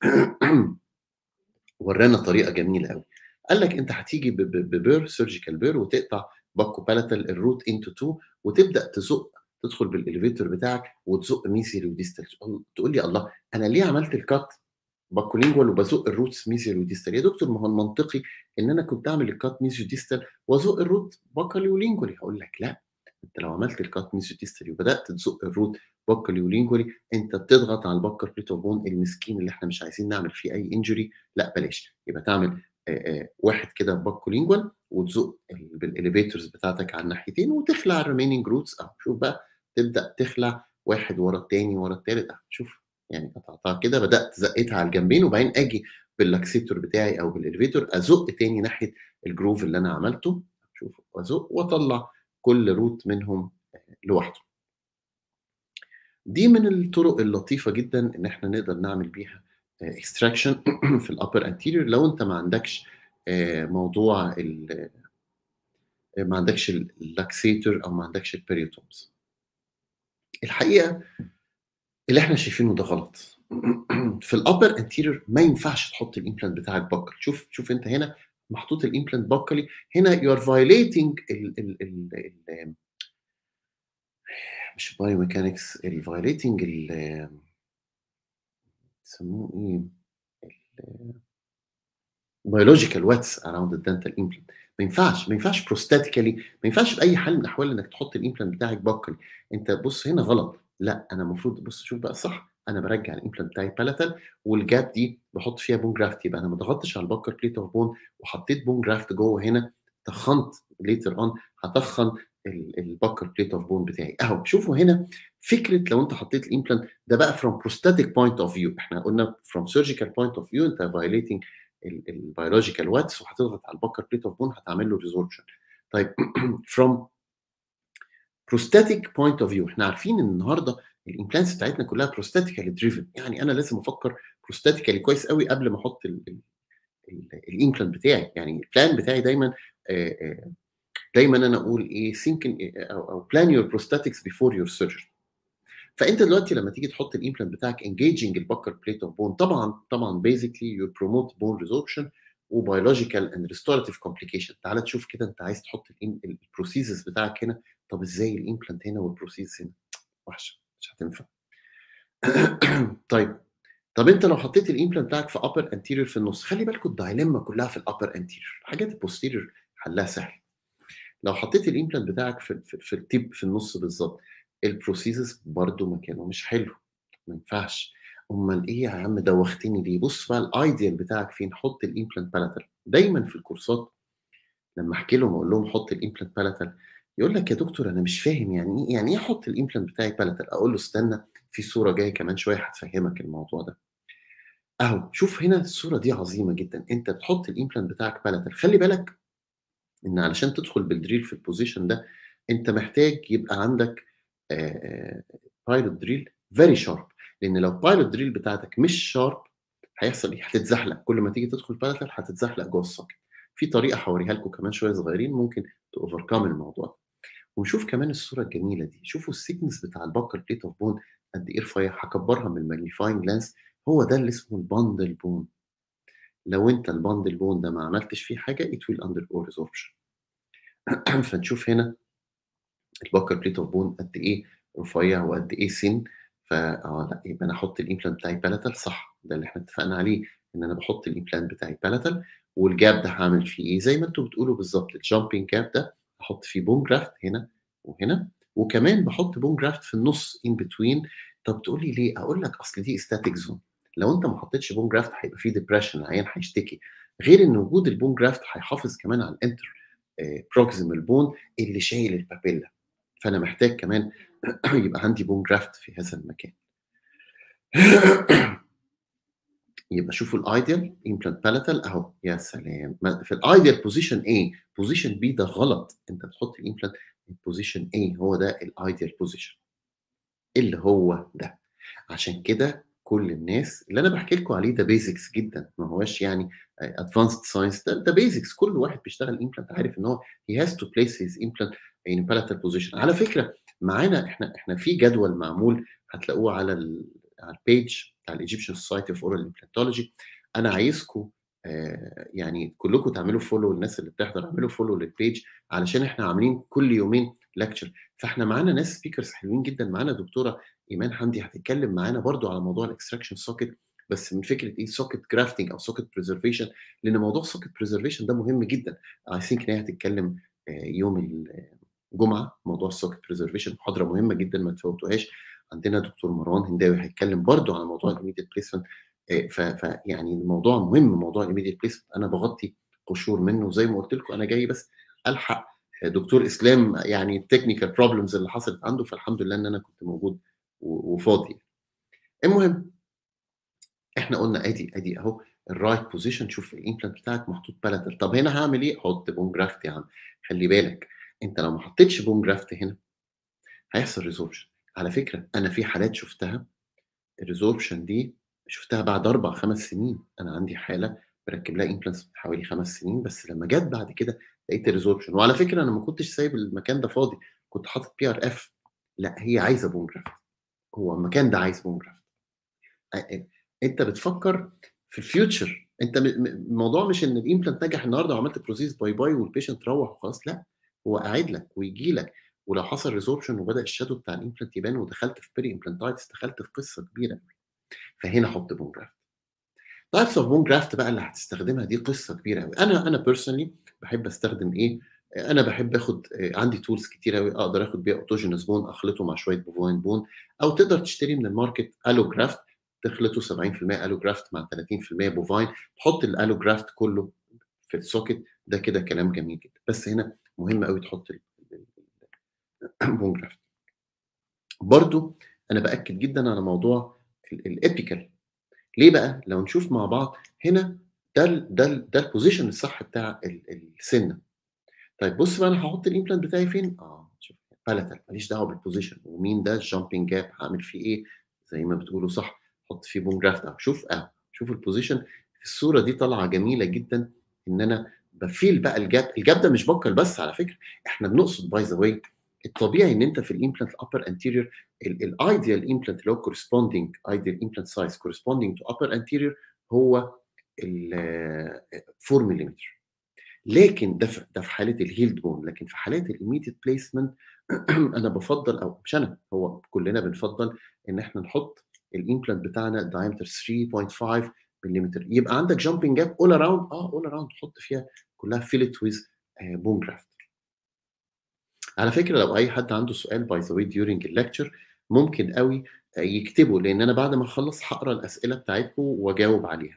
ورانا طريقه جميله قوي قال لك انت هتيجي ببير سيرجيكال بير وتقطع باكو بالاتال الروت انتو 2 وتبدا تزق تدخل بالاليفيتور بتاعك وتزق ميسيري وديستال تقول لي الله انا ليه عملت الكات باكولينجوال وبزق الروتس ميسيري وديستال يا دكتور ما هو المنطقي ان انا كنت اعمل الكات ميسيو ديستال وازق الروت باكالي ولينجولي هقول لك لا انت لو عملت الكات ميسيو ديستال وبدات تزق الروت باكالي ولينجولي انت بتضغط على البكر بليتو بون المسكين اللي احنا مش عايزين نعمل فيه اي انجري لا بلاش يبقى تعمل آآ آآ واحد كده باكولينجوال وتزق بالاليفيتورز بتاعتك على الناحيتين وتخلع الريميننج روتس اهو شوف بقى تبدا تخلع واحد ورا الثاني ورا الثالث اهو شوف يعني قطعتها كده بدات زقتها على الجنبين وبعدين اجي باللاكسيتور بتاعي او بالاليفيتور ازق تاني ناحيه الجروف اللي انا عملته شوف وازق واطلع كل روت منهم لوحده دي من الطرق اللطيفه جدا ان احنا نقدر نعمل بيها اكستراكشن في الابر انتيريور لو انت ما عندكش موضوع ما عندكش اللاكسيتور او ما عندكش البريوتومز الحقيقه اللي احنا شايفينه ده غلط في الابر انتيريور ما ينفعش تحط الامبلانت بتاعك بكل شوف شوف انت هنا محطوط الامبلانت بكلي هنا يو ار فايليتنج ال ال ال ال مش بايو ميكانكس الفايليتنج ال يسموه ايه بيولوجيكال واتس اراوند الدنتال امبلانت ما ينفعش ما ينفعش بروستاتيكالي ما ينفعش باي حال من الاحوال انك تحط الامبلانت بتاعك بكلي انت بص هنا غلط لا انا المفروض بص شوف بقى صح انا برجع الامبلانت بتاعي بالاتال والجاب دي بحط فيها بون جرافت يبقى انا ما ضغطتش على البكر بليت اوف بون وحطيت بون جرافت جوه هنا تخنت ليتر اون هتخن البكر بليت اوف بون بتاعي اهو شوفوا هنا فكره لو انت حطيت الامبلانت ده بقى from prosthetic point of view احنا قلنا from surgical point of view انت violating البيولوجيكال واتس وهتضغط على البكر بليت اوف بون هتعمل له ريزوربشن طيب from prosthetic point of view احنا عارفين ان النهارده الامبلانتس بتاعتنا كلها بروستاتيكالي دريفن يعني انا لازم افكر بروستاتيكالي كويس قوي قبل ما احط الامبلانت بتاعي يعني البلان بتاعي دايما دايما انا اقول ايه think او, أو plan your prosthetics before your surgery فانت دلوقتي لما تيجي تحط الامبلانت بتاعك engaging البكر بليت اوف بون طبعا طبعا basically you promote bone resorption وبيولوجيكال اند ريستوراتيف كومبليكيشن تعال تشوف كده انت عايز تحط البروسيسز بتاعك هنا طب ازاي الامبلانت هنا والبروسيس هنا وحشه مش هتنفع طيب طب انت لو حطيت الامبلانت بتاعك في ابر انتيريور في النص خلي بالكم الدايليما كلها في الابر انتيريور الحاجات البوستيريور حلها سهل لو حطيت الامبلانت بتاعك في, في, في التيب في النص بالظبط البروسيسز برضو مكانه مش حلو ما ينفعش امال ايه يا عم دوختني ليه بص بقى الايديال بتاعك فين حط الامبلانت بالاتال دايما في الكورسات لما احكي لهم اقول لهم حط الامبلانت بالاتال يقول لك يا دكتور انا مش فاهم يعني ايه يعني ايه احط الامبلانت بتاعي بالاتال اقول له استنى في صوره جايه كمان شويه هتفهمك الموضوع ده اهو شوف هنا الصوره دي عظيمه جدا انت بتحط الامبلانت بتاعك بالاتال خلي بالك ان علشان تدخل بالدريل في البوزيشن ده انت محتاج يبقى عندك بايلوت دريل فيري شارب لان لو بايلوت دريل بتاعتك مش شارب هيحصل ايه؟ هتتزحلق كل ما تيجي تدخل بالاتال هتتزحلق جوه السوكت في طريقه هوريها لكم كمان شويه صغيرين ممكن تاوفركم الموضوع ده ونشوف كمان الصوره الجميله دي شوفوا السيكنس بتاع البكر بليت اوف بون قد ايه رفيع هكبرها من الماجنيفاينج لانس هو ده اللي اسمه الباندل بون لو انت الباندل بون ده ما عملتش فيه حاجه it will undergo resorption فنشوف هنا البكر بليت اوف بون قد ايه رفيع وقد ايه سن فا اه لا يبقى انا احط الامبلانت بتاعي بالاتال صح ده اللي احنا اتفقنا عليه ان انا بحط الامبلانت بتاعي بالاتال والجاب ده هعمل فيه ايه زي ما انتم بتقولوا بالظبط الجامبنج جاب ده احط فيه بون جرافت هنا وهنا وكمان بحط بون جرافت في النص ان بتوين طب تقول لي ليه اقول لك اصل دي استاتيك زون لو انت ما حطيتش بون جرافت هيبقى فيه ديبريشن العيان هيشتكي غير ان وجود البون جرافت هيحافظ كمان على الانتر بروكسيمال بون اللي شايل البابيلا فانا محتاج كمان يبقى عندي بون جرافت في هذا المكان يبقى شوفوا الايديال امبلانت بالاتال اهو يا سلام في الايديال بوزيشن A بوزيشن B ده غلط انت بتحط الامبلانت بوزيشن A هو ده الايديال بوزيشن اللي هو ده عشان كده كل الناس اللي انا بحكي لكم عليه ده بيزكس جدا ما هوش يعني ادفانسد ساينس ده, ده بيزكس كل واحد بيشتغل امبلانت عارف ان هو he has to place his implant in a palatal position على فكره معانا احنا احنا في جدول معمول هتلاقوه على ال على البيج بتاع الايجيبشن سوسايتي اوف اورال امبلانتولوجي انا عايزكم آه يعني كلكم تعملوا فولو الناس اللي بتحضر اعملوا فولو للبيج علشان احنا عاملين كل يومين لكتشر فاحنا معانا ناس سبيكرز حلوين جدا معانا دكتوره ايمان حمدي هتتكلم معانا برضو على موضوع الاكستراكشن سوكت بس من فكره ايه سوكت جرافتنج او سوكت بريزرفيشن لان موضوع سوكت بريزرفيشن ده مهم جدا اي ثينك ان هي هتتكلم آه يوم الجمعه موضوع السوكت بريزرفيشن محاضره مهمه جدا ما تفوتوهاش عندنا دكتور مروان هنداوي هيتكلم برضو عن موضوع الايميديت بليسمنت فيعني الموضوع مهم موضوع الايميديت بليسمنت انا بغطي قشور منه زي ما قلت لكم انا جاي بس الحق دكتور اسلام يعني التكنيكال بروبلمز اللي حصلت عنده فالحمد لله ان انا كنت موجود وفاضي المهم احنا قلنا ادي ادي اهو الرايت بوزيشن شوف الامبلانت بتاعك محطوط بالاتر طب هنا هعمل ايه؟ حط بون جرافت يا عم خلي بالك انت لو ما حطيتش بون جرافت هنا هيحصل ريزوربشن على فكره انا في حالات شفتها الريزوربشن دي شفتها بعد اربع خمس سنين انا عندي حاله بركب لها امبلانتس حوالي خمس سنين بس لما جت بعد كده لقيت الريزوربشن وعلى فكره انا ما كنتش سايب المكان ده فاضي كنت حاطط بي ار اف لا هي عايزه بون جرافت هو المكان ده عايز بون جرافت انت بتفكر في الفيوتشر انت الموضوع مش ان الامبلانت نجح النهارده وعملت بروسيس باي باي والبيشنت روح وخلاص لا هو قاعد لك ويجي لك ولو حصل ريزوربشن وبدا الشادو بتاع الامبلانت يبان ودخلت في بيري امبلانتايتس دخلت في قصه كبيره فهنا حط بون جرافت تايبس اوف بون جرافت بقى اللي هتستخدمها دي قصه كبيره قوي انا انا بيرسونلي بحب استخدم ايه انا بحب اخد عندي تولز كتير قوي اقدر اخد بيها اوتوجينوس بون اخلطه مع شويه بوفاين بون او تقدر تشتري من الماركت الو جرافت تخلطه 70% الو جرافت مع 30% بوفاين تحط الالو جرافت كله في السوكت ده كده كلام جميل جدا بس هنا مهم قوي تحط بون جرافت برضو انا باكد جدا على موضوع الابيكال ليه بقى لو نشوف مع بعض هنا ده ال ده ال ده البوزيشن الصح بتاع السنه طيب بص بقى انا هحط الامبلانت بتاعي فين اه شوف بالاتال ماليش دعوه بالبوزيشن ومين ده الجامبنج جاب هعمل فيه ايه زي ما بتقولوا صح حط فيه بون جرافت اهو شوف اهو شوف البوزيشن الصوره دي طالعه جميله جدا ان انا بفيل بقى الجاب الجاب ده مش بكر بس على فكره احنا بنقصد باي ذا واي الطبيعي ان انت في الامبلانت الابر انتيريور الايديال امبلانت اللي هو كورسبوندينج ايديال امبلانت سايز كورسبوندينج تو ابر انتيريور هو ال 4 ملم لكن ده في ده في حاله الهيلد بون لكن في حالات الايميديت بليسمنت انا بفضل او مش انا هو كلنا بنفضل ان احنا نحط الامبلانت بتاعنا دايمتر 3.5 ملم يبقى عندك جامبنج جاب اول اراوند اه اول اراوند حط فيها كلها فيلت ويز بون جرافت على فكره لو اي حد عنده سؤال باي ذا واي ديورنج الليكتشر ممكن قوي يكتبه لان انا بعد ما اخلص هقرا الاسئله بتاعتكم واجاوب عليها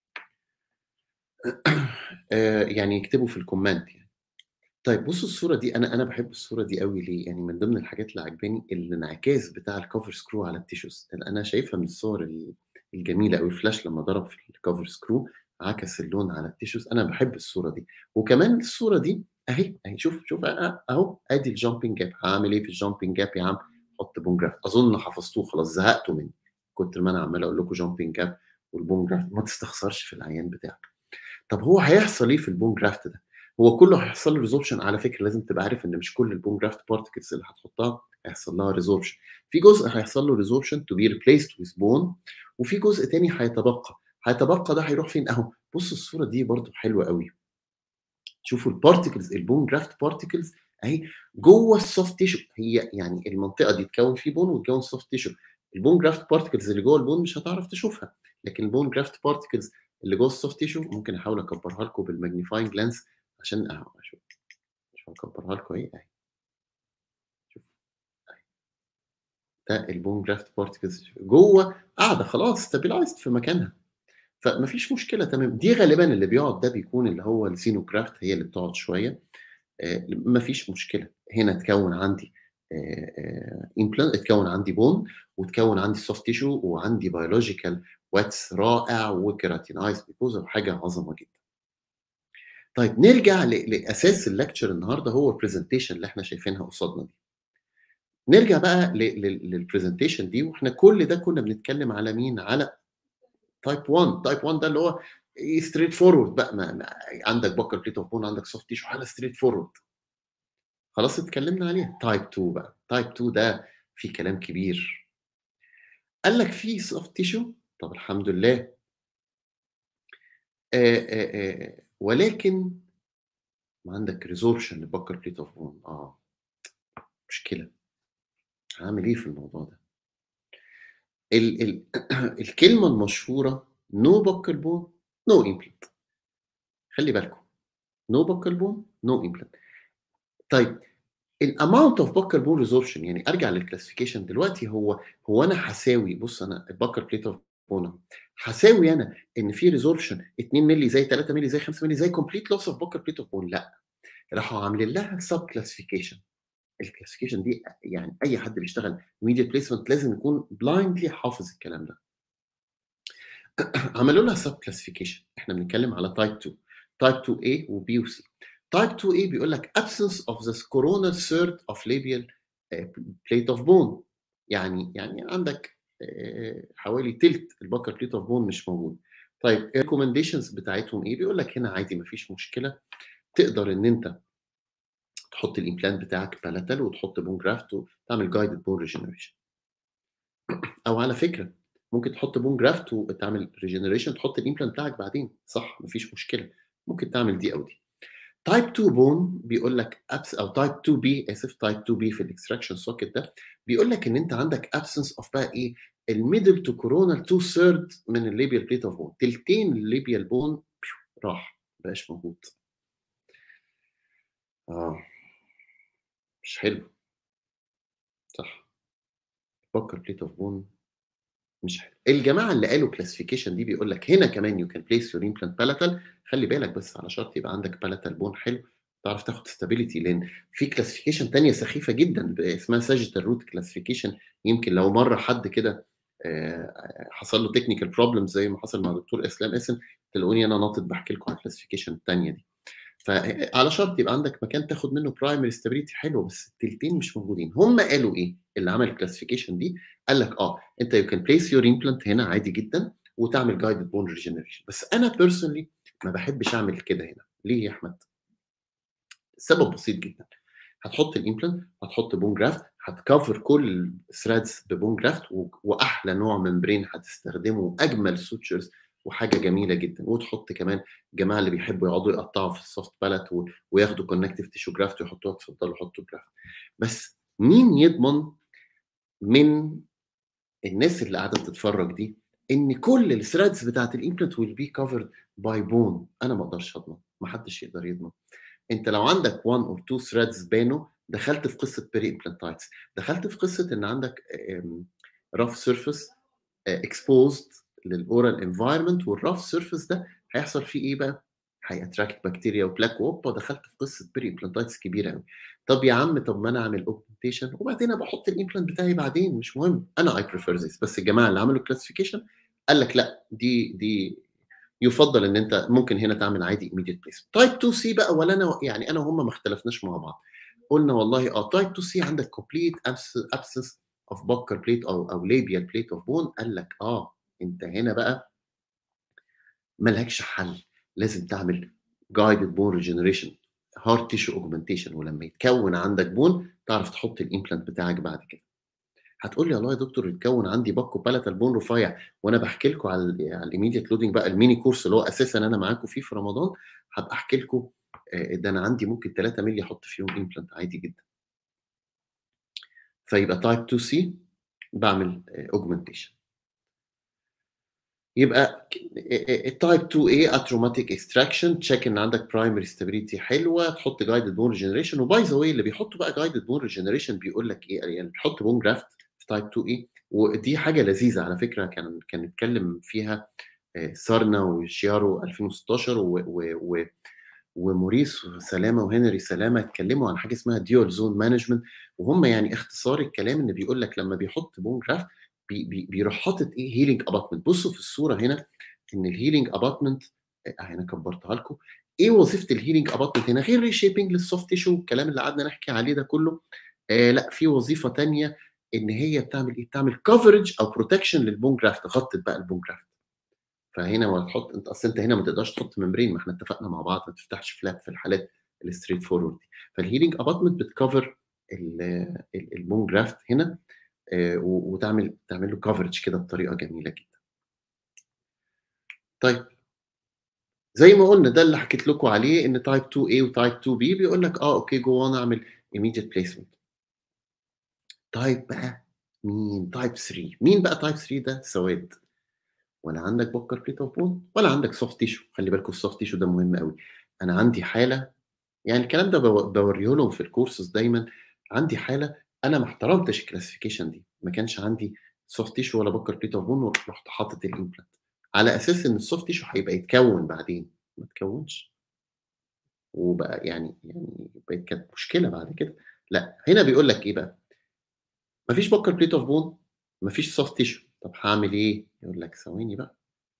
يعني يكتبوا في الكومنت يعني طيب بصوا الصوره دي انا انا بحب الصوره دي قوي ليه يعني من ضمن الحاجات اللي عجباني الانعكاس بتاع الكفر سكرو على التيشوز انا شايفها من الصور الجميله قوي الفلاش لما ضرب في الكفر سكرو عكس اللون على التيشوز انا بحب الصوره دي وكمان الصوره دي اهي اهي شوف شوف اهو ادي الجامبنج جاب هعمل ايه في الجامبنج جاب يا عم حط بون جراف اظن حفظتوه خلاص زهقتوا مني كنت ما انا عمال اقول لكم جامبنج جاب والبون جراف ما تستخسرش في العيان بتاعك طب هو هيحصل ايه في البون جرافت ده هو كله هيحصل له ريزوربشن على فكره لازم تبقى عارف ان مش كل البون جرافت بارتكلز اللي هتحطها هيحصل لها ريزوربشن في جزء هيحصل له ريزوربشن تو بي ريبليسد ويز بون وفي جزء تاني هيتبقى هيتبقى ده هيروح فين اهو بص الصوره دي برضو حلوه قوي شوفوا البارتكلز البون جرافت بارتكلز اهي جوه السوفت تيشو هي يعني المنطقه دي تكون فيه بون وتكون سوفت تيشو البون جرافت بارتكلز اللي جوه البون مش هتعرف تشوفها لكن البون جرافت بارتكلز اللي جوه السوفت تيشو ممكن احاول اكبرها لكم بالماجنيفاينج لانس عشان اهو اشوف مش هكبرها لكم اهي اهي شوف اهي ده البون جرافت بارتكلز جوه قاعده خلاص ستابلايزد في مكانها فمفيش مشكله تمام دي غالبا اللي بيقعد ده بيكون اللي هو السينوكرافت هي اللي بتقعد شويه آه مفيش مشكله هنا تكون عندي امبلانت اتكون عندي بون وتكون عندي سوفت تيشو وعندي بيولوجيكال واتس رائع وكيراتينايز بيكوز حاجه عظمه جدا طيب نرجع لاساس الليكتشر النهارده هو البرزنتيشن اللي احنا شايفينها قصادنا دي نرجع بقى للبرزنتيشن دي واحنا كل ده كنا بنتكلم على مين على تايب 1 تايب 1 ده اللي هو ستريت فورورد بقى ما ما عندك بكر بليت اوف بون عندك سوفت تيشو حاله ستريت فورورد خلاص اتكلمنا عليها تايب 2 بقى تايب 2 ده في كلام كبير قال لك في سوفت تيشو طب الحمد لله آآ آآ ولكن ما عندك ريزوربشن لبكر بليت اوف بون اه مشكله هعمل ايه في الموضوع ده ال ال الكلمه المشهوره نو بكر بون نو امبلانت خلي بالكم نو بكر بون نو امبلانت طيب الاماونت اوف بكر بون ريزوربشن يعني ارجع للكلاسيفيكيشن دلوقتي هو هو انا هساوي بص انا البكر بليت اوف بون هساوي انا ان في ريزوربشن 2 مللي زي 3 مللي زي 5 مللي زي كومبليت لوس اوف بكر بليت اوف بون لا راحوا عاملين لها سب كلاسيفيكيشن الكلاسيفيكيشن دي يعني اي حد بيشتغل ميديا بليسمنت لازم يكون بلايندلي حافظ الكلام ده عملوا لها سب كلاسيفيكيشن احنا بنتكلم على تايب 2 تايب 2A و B و C تايب 2A بيقول لك absence of the coronal third of labial plate of bone يعني يعني عندك حوالي تلت البكر بليت اوف بون مش موجود طيب الريكومنديشنز بتاعتهم ايه بيقول لك هنا عادي مفيش مشكله تقدر ان انت تحط الامبلانت بتاعك بالاتال وتحط بون جرافت وتعمل جايدد بون ريجنريشن او على فكره ممكن تحط بون جرافت وتعمل ريجنريشن تحط الامبلانت بتاعك بعدين صح مفيش مشكله ممكن تعمل دي او دي تايب 2 بون بيقول لك ابس او تايب 2 بي اسف تايب 2 بي في الاكستراكشن سوكيت ده بيقول لك ان انت عندك ابسنس اوف بقى ايه الميدل تو كورونال 2 ثيرد من الليبيال بليت اوف بون تلتين الليبيال بون راح مبقاش موجود اه مش حلو صح بكر بليت اوف بون مش حلو الجماعه اللي قالوا كلاسيفيكيشن دي بيقول لك هنا كمان يو كان بليس يور امبلانت بالاتال خلي بالك بس على شرط يبقى عندك بالاتال بون حلو تعرف تاخد ستابيليتي لان في كلاسيفيكيشن تانية سخيفه جدا اسمها ساجيتال روت كلاسيفيكيشن يمكن لو مره حد كده حصل له تكنيكال بروبلم زي ما حصل مع دكتور اسلام اسم تلاقوني انا ناطط بحكي لكم على الكلاسيفيكيشن الثانيه دي فعلى شرط يبقى عندك مكان تاخد منه برايمري ستابيليتي حلو بس التلتين مش موجودين هم قالوا ايه اللي عمل الكلاسيفيكيشن دي قال لك اه انت يو كان بليس يور امبلانت هنا عادي جدا وتعمل جايدد بون ريجنريشن بس انا بيرسونلي ما بحبش اعمل كده هنا ليه يا احمد السبب بسيط جدا هتحط الامبلانت هتحط بون جرافت هتكفر كل الثريدز ببون جرافت واحلى نوع من برين هتستخدمه واجمل سوتشرز وحاجه جميله جدا وتحط كمان الجماعه اللي بيحبوا يقعدوا يقطعوا في السوفت بالات وياخدوا كونكتيف تيشو جرافت ويحطوها اتفضلوا حطوا جرافت بس مين يضمن من الناس اللي قاعده بتتفرج دي ان كل الثريدز بتاعت الامبلانت ويل بي كفرد باي بون انا ما اقدرش اضمن ما حدش يقدر يضمن انت لو عندك 1 اور 2 ثريدز بانوا دخلت في قصه بري امبلانتايتس دخلت في قصه ان عندك رف سيرفيس اكسبوزد للاورال انفايرمنت والرف سيرفيس ده هيحصل فيه ايه بقى؟ هياتراكت بكتيريا وبلاك ووبا دخلت في قصه بري امبلانتايتس كبيره قوي طب يا عم طب ما انا اعمل اوجمنتيشن وبعدين ابقى احط الامبلانت بتاعي بعدين مش مهم انا اي بريفير ذيس بس الجماعه اللي عملوا كلاسيفيكيشن قال لك لا دي دي يفضل ان انت ممكن هنا تعمل عادي immediate placement تايب 2 سي بقى ولا انا يعني انا وهم ما اختلفناش مع بعض قلنا والله اه تايب 2 سي عندك complete abscess of buccal plate او او labial plate of bone قال لك اه انت هنا بقى ملهكش حل لازم تعمل guided bone regeneration هارت تيشو اوجمنتيشن ولما يتكون عندك بون تعرف تحط الامبلانت بتاعك بعد كده هتقول لي الله يا دكتور يتكون عندي باكو بالاتال بون رفيع وانا بحكي لكم على الايميديت لودنج بقى الميني كورس اللي هو اساسا انا معاكم فيه في رمضان هبقى احكي لكم ده انا عندي ممكن 3 مللي احط فيهم امبلانت عادي جدا فيبقى تايب 2 سي بعمل اوجمنتيشن يبقى التايب 2 a اتروماتيك اكستراكشن تشيك ان عندك برايمري ستابيليتي حلوه تحط جايدد بون ريجنريشن وباي ذا واي اللي بيحطوا بقى جايدد بون ريجنريشن بيقول لك ايه يعني بيحط بون جرافت في تايب 2 a ودي حاجه لذيذه على فكره كان كان اتكلم فيها سارنا وشيارو 2016 و, و, و وموريس وسلامه وهنري سلامه اتكلموا عن حاجه اسمها ديول زون مانجمنت وهم يعني اختصار الكلام ان بيقول لك لما بيحط بون جرافت بي بي بيروح حاطط ايه هيلينج اباتمنت بصوا في الصوره هنا ان الهيلينج اباتمنت انا كبرتها لكم ايه وظيفه الهيلينج اباتمنت هنا غير ريشيبنج للسوفت تيشو والكلام اللي قعدنا نحكي عليه ده كله آه لا في وظيفه ثانيه ان هي بتعمل ايه بتعمل كفرج او بروتكشن للبون جرافت غطت بقى البون جرافت فهنا ولا تحط انت اصل انت هنا ما تقدرش تحط ممبرين ما احنا اتفقنا مع بعض ما تفتحش فلاب في الحالات الستريت فورورد دي فالهيلينج اباتمنت بتكفر البون جرافت هنا وتعمل تعمل له كفرج كده بطريقه جميله جدا. طيب زي ما قلنا ده اللي حكيت لكم عليه ان تايب 2 a وتايب 2 b بيقول لك اه اوكي جو انا اعمل immediate placement. تايب بقى مين؟ تايب 3 مين بقى تايب 3 ده؟ سواد ولا عندك بوكر بليت اوف بون ولا عندك سوفت تيشو خلي بالكم السوفت تيشو ده مهم قوي انا عندي حاله يعني الكلام ده بوريه لهم في الكورسز دايما عندي حاله انا ما احترمتش الكلاسيفيكيشن دي ما كانش عندي سوفت تيشو ولا بكر بليت اوف بون ورحت حاطط الامبلانت على اساس ان السوفت تيشو هيبقى يتكون بعدين ما تكونش وبقى يعني يعني بقت كانت مشكله بعد كده لا هنا بيقول لك ايه بقى ما فيش بكر بليت اوف بون ما فيش سوفت تيشو طب هعمل ايه يقول لك ثواني بقى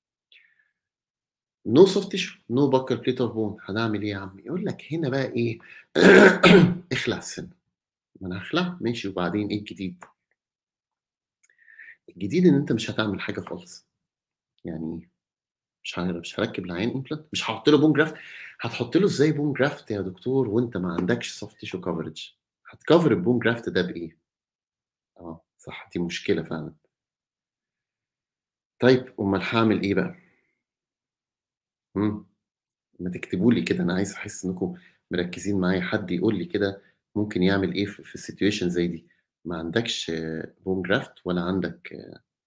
نو سوفت تيشو نو بكر بليت اوف بون هنعمل ايه يا عم يقول لك هنا بقى ايه اخلع السن ما انا هخلع ماشي وبعدين ايه الجديد الجديد ان انت مش هتعمل حاجه خالص يعني مش مش هركب العين امبلانت مش هحط له بون جرافت هتحط له ازاي بون جرافت يا دكتور وانت ما عندكش سوفت تيشو كفرج هتكفر البون جرافت ده بايه اه صح دي مشكله فعلا طيب امال هعمل ايه بقى امم ما تكتبوا لي كده انا عايز احس انكم مركزين معايا حد يقول لي كده ممكن يعمل ايه في السيتويشن زي دي ما عندكش بون جرافت ولا عندك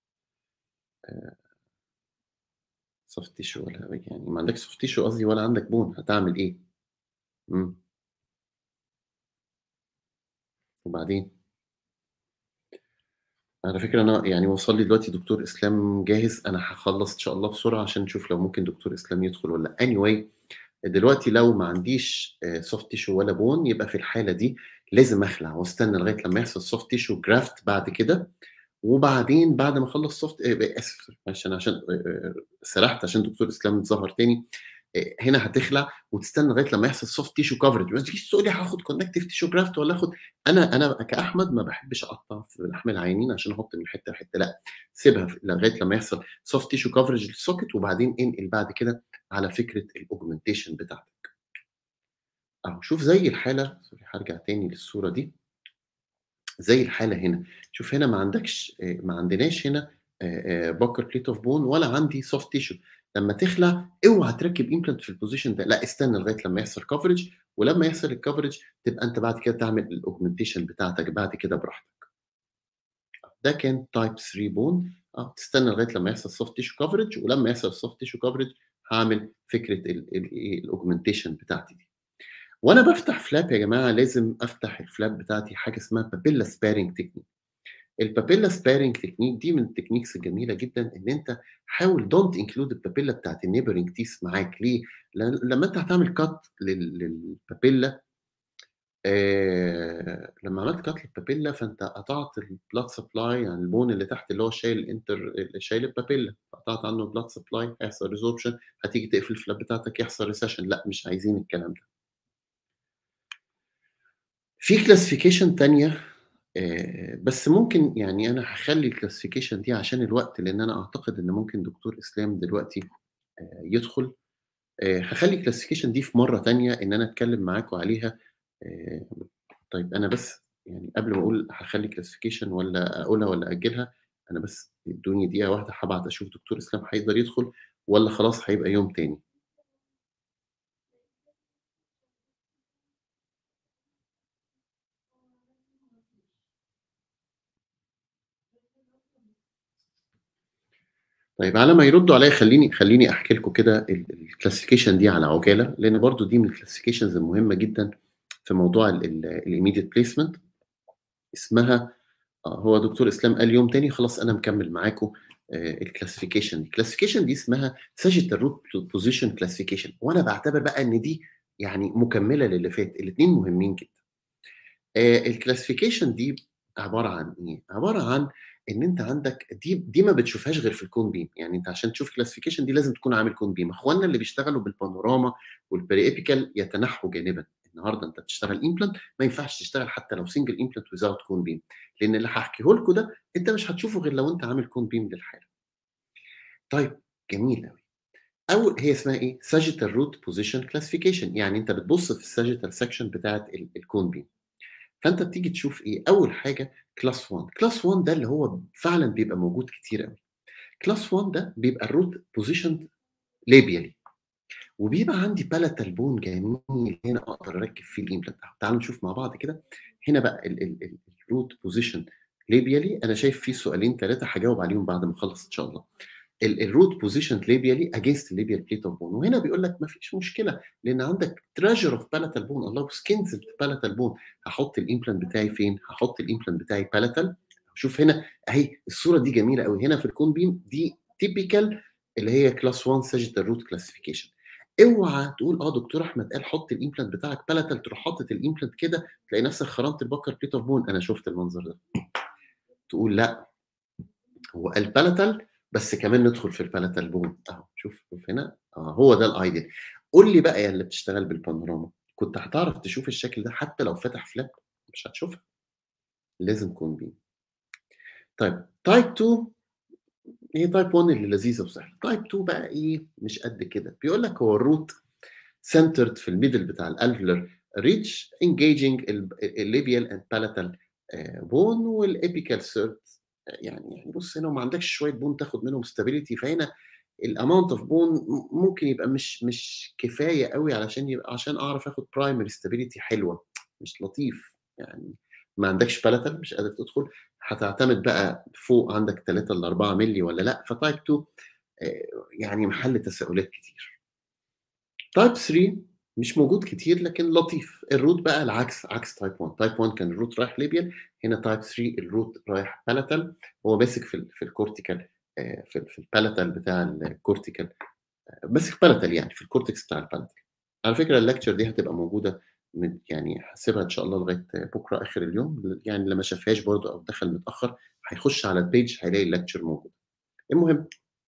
سوفت تيشو ولا يعني ما عندكش سوفت تيشو قصدي ولا عندك بون هتعمل ايه امم وبعدين على فكره انا يعني وصل لي دلوقتي دكتور اسلام جاهز انا هخلص ان شاء الله بسرعه عشان نشوف لو ممكن دكتور اسلام يدخل ولا anyway دلوقتي لو ما عنديش سوفت تيشو ولا بون يبقى في الحاله دي لازم اخلع واستنى لغايه لما يحصل سوفت تيشو جرافت بعد كده وبعدين بعد ما اخلص سوفت اسف عشان عشان سرحت عشان دكتور اسلام ظهر تاني هنا هتخلع وتستنى لغايه لما يحصل سوفت تيشو كفرج ما تجيش تقول لي هاخد كونكتيف تيشو جرافت ولا اخد انا انا كاحمد ما بحبش اقطع في لحم العينين عشان احط من حته لحته لا سيبها لغايه لما يحصل سوفت تيشو كفرج للسوكت وبعدين انقل بعد كده على فكره الاوجمنتيشن بتاعتك أهو شوف زي الحالة سوري هارجع تاني للصورة دي. زي الحالة هنا، شوف هنا ما عندكش آآ ما عندناش هنا آآ آآ buccal plate of bone ولا عندي soft tissue لمّا تخلع اوعى تركّب implant في الposition ده، لأ استنى لغاية لمّا يحصل coverage ولمّا يحصل الcoverage تبقى أنت بعد كده تعمل الaugmentation بتاعتك بعد كده براحتك. ده كان type 3 bone آه، تستنى لغاية لمّا يحصل soft tissue coverage ولمّا يحصل soft tissue coverage هاعمل فكرة ال الإيه الaugmentation بتاعتي دي. وأنا بافتح flap يا جماعة لازم أفتح الflap بتاعتي حاجة اسمها papilla sparing technique. الpapilla sparing technique دي من الtechniques الجميلة جدًا إن أنت حاول don't include الpapilla بتاعة الneighboring teeth معاك ليه؟ لأن لمّا أنت هتعمل cut لل للpapilla آآ لمّا عملت cut للpapilla فأنت قطعت الblood supply يعني الbone اللي تحت اللي هو شايل الinter اللي شايل الpapilla قطعت عنه الblood supply هيحصل resorption هتيجي تقفل الflap بتاعتك يحصل recession لأ مش عايزين الكلام ده. في classification تانية آآ بس ممكن يعني أنا هاخلّي الclassification دي عشان الوقت لإن أنا أعتقد إن ممكن دكتور إسلام دلوقتي آآ يدخل. آآ هاخلّي الclassification دي في مرّة تانية إن أنا أتكلم معاكم عليها آآ طيب أنا بس يعني قبل ما أقول هاخلّي classification والّا أقولها والّا أأجلها، أنا بس ادوني دقيقة واحدة هابعت أشوف دكتور إسلام هيقدر يدخل والّا خلاص هيبقى يوم تاني؟ طيب على ما يردوا عليّا خلّيني خلّيني أحكي لكم كده ال الclassification دي على عُجالة، لإن برضه دي من الclassifications المهمة جدًا في موضوع ال ال الimmediate placement اسمها آه، هو دكتور إسلام قال يوم تاني خلاص أنا مكمّل معاكم آآ الclassification دي. الclassification دي اسمها sagittal root position classification وأنا باعتبر بقى إن دي يعني مكمّلة للي فات، الاتنين مهمين جدًا. آآ الclassification دي عبارة عن إيه؟ عبارة عن إن أنت عندك دي دي ما بتشوفهاش غير في الcone beam، يعني أنت عشان تشوف classification دي لازم تكون عامل cone beam. إخواننا اللي بيشتغلوا بالبانوراما والperiapical يتنحّوا جانبًا، النهارده أنت بتشتغل implant ما ينفعش تشتغل حتى لو single implant without cone beam، لإن اللي هاحكيه لكم ده أنت مش هتشوفه غير لو أنت عامل cone beam للحالة. طيب جميل أوي. أول هي اسمها إيه؟ sagittal root position classification يعني أنت بتبُص في الsagittal section بتاعة ال الcone beam. فأنت بتيجي تشوف إيه، أول حاجة class 1 class 1 ده اللي هو فعلًا بيبقى موجود كتير أوي. class 1 ده بيبقى الroot positioned labially وبيبقى عندي palatal bone جميل هنا أقدر أركّب فيه الimplant أهو تعالوا نشوف مع بعض كده، هنا بقى ال ال ال الroot position labially أنا شايف في سؤالين 3 هاجاوب عليهم بعد ما أخلّص إن شاء الله. ال الroot positioned labially against labial plate of bone وهنا بيقول لك ما فيش مشكلة لإن عندك treasure of palatal bone الله وskins palatal bone هاحط الimplant بتاعي فين؟ هاحط الimplant بتاعي palatal شوف هنا أهي الصورة دي جميلة أوي، هنا في الcone beam دي typical اللي هي class 1 sagittal root classification. اوعى تقول آه دكتور أحمد قال حُط الimplant بتاعك palatal تروح حاطط الimplant كده تلاقي نفسك خرمت الbuccal plate of bone أنا شُفت المنظر ده. تقول لأ هو قال palatal بس كمان ندخل في الpalatal bone أهو شوف شوف هنا آه هو ده الideal. قُل لي بقى يا اللي بتشتغل بالبانوراما كنت هتعرف تشوف الشكل ده حتى لو فاتح flap؟ مش هتشوفها. لازم cone beam. طيب type 2 هي type 1 اللي لذيذة وسهلة. type 2 بقى إيه مش قد كده، بيقول لك هو الroot centered في الmiddle بتاع الalveolar ridge engaging ال الlabial and palatal آآ bone والapical third يعني يعني بُص هنا وما عندكش شوية bone تاخد منهم stability فهنا الamount of bone م ممكن يبقى مش مش كفاية أوي علشان يبقى عشان أعرف آخد primary stability حلوة، مش لطيف، يعني ما عندكش palatal مش قادر تدخل، هتعتمد بقى فوق عندك 3 ل4 مللي والّا لأ، فtype 2 آآ يعني محل تساؤلات كتير. type 3 مش موجود كتير لكن لطيف، الroot بقى العكس عكس type 1 type 1 كان الroot رايح labial هنا type 3 الroot رايح palatal هو ماسك في ال في الcortical آآ في في الpalatal بتاع الcortical ماسك palatal يعني في الcortex بتاع الpalatal. على فكرة الlecture دي هتبقى موجودة من يعني هاسيبها إن شاء الله لغاية بكرة آخر اليوم، يعني اللي ما شافهاش برضه أو دخل متأخر هيخش على الpage هيلاقي الlecture موجودة. المهم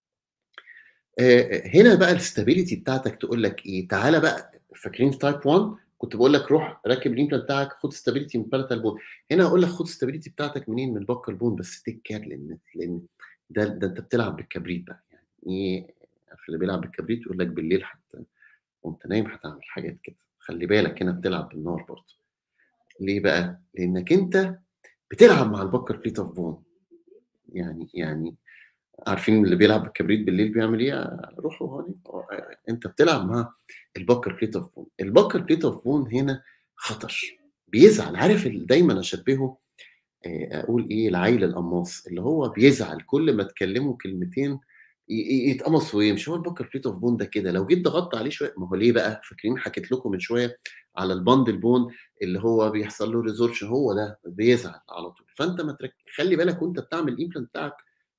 آآ هنا بقى الstability بتاعتك تقول لك إيه، تعالَ بقى فاكرين في type 1 كنت باقول لك روح ركّب الimplant بتاعك خُد stability من palatal bone، هنا هاقول لك خُد stability بتاعتك منين؟ من buccal bone بس take care لإن لإن ده ده أنت بتلعب بالكبريت بقى، يعني إيه عارف اللي بيلعب بالكبريت يقول لك بالليل هت وأنت نايم هتعمل حاجات كده، خلي بالك هنا بتلعب بالنار برضه ليه بقى؟ لانك انت بتلعب مع البكر بليت اوف بون يعني يعني عارفين اللي بيلعب بالكبريت بالليل بيعمل ايه؟ روحوا هوني انت بتلعب مع البكر بليت اوف بون البكر بليت اوف بون هنا خطر بيزعل عارف اللي دايما اشبهه اقول ايه العيل القماص اللي هو بيزعل كل ما تكلمه كلمتين يتقمص ويمشي هو البكر بليت اوف بون ده كده لو جيت ضغطت عليه شويه ما هو ليه بقى فاكرين حكيت لكم من شويه على الباندل بون اللي هو بيحصل له ريزورشن هو ده بيزعل على طول فانت ما ترك... خلي بالك وانت بتعمل الامبلانت بتاعك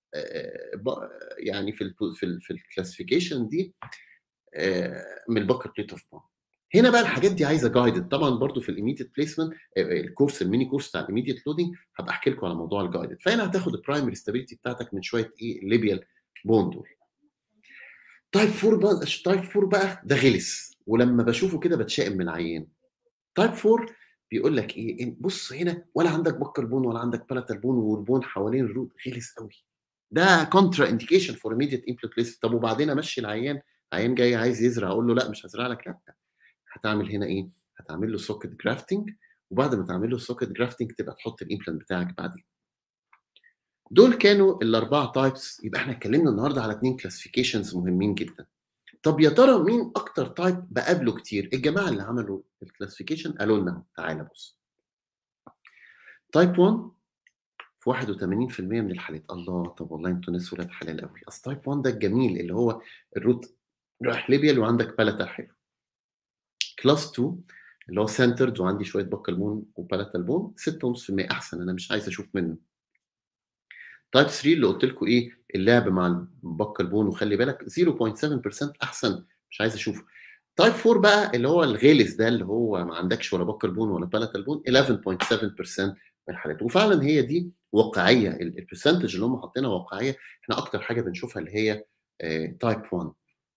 يعني في ال في ال في الكلاسيفيكيشن دي من البكر بليت اوف بون هنا بقى الحاجات دي عايزه جايدد طبعا برضو في الايميديت بليسمنت الكورس الميني كورس بتاع الايميديت لودنج هبقى احكي لكم على موضوع الجايدد فهنا هتاخد البرايمري ستابيليتي بتاعتك من شويه ايه الليبيال بون دول تايب 4 بقى تايب 4 بقى ده غلس ولما بشوفه كده بتشائم من العيان تايب 4 بيقول لك ايه بص هنا ولا عندك بكر بون ولا عندك بلاتال بون والبون حوالين الروت غلس قوي ده كونترا انديكيشن فور immediate implant طب وبعدين امشي العيان عيان جاي عايز يزرع اقول له لا مش هزرع لك لا هتعمل هنا ايه؟ هتعمل له سوكت جرافتنج وبعد ما تعمل له سوكت جرافتنج تبقى تحط الامبلانت بتاعك بعدين. دول كانوا الاربعه تايبس يبقى احنا اتكلمنا النهارده على اثنين كلاسيفيكيشنز مهمين جدا. طب يا ترى مين اكتر تايب بقابله كتير؟ الجماعه اللي عملوا الكلاسيفيكيشن قالوا لنا تعالى بص. تايب 1 في 81% من الحالات الله طب والله انتوا ناس ولاد حلال قوي اصل تايب 1 ده الجميل اللي هو الروت رايح ليبيال وعندك بالاتال حلو كلاس 2 اللي هو سنترد وعندي شويه بكال بون وبالاتال بون 6.5% احسن انا مش عايز اشوف منه تايب 3 اللي قلت لكم ايه اللعب مع البكال بون وخلي بالك 0.7% احسن مش عايز اشوفه تايب 4 بقى اللي هو الغلس ده اللي هو ما عندكش ولا بكال بون ولا بالاتال بون 11.7% من الحالات وفعلا هي دي واقعيه البرسنتج اللي هم حاطينها واقعيه احنا اكتر حاجه بنشوفها اللي هي تايب 1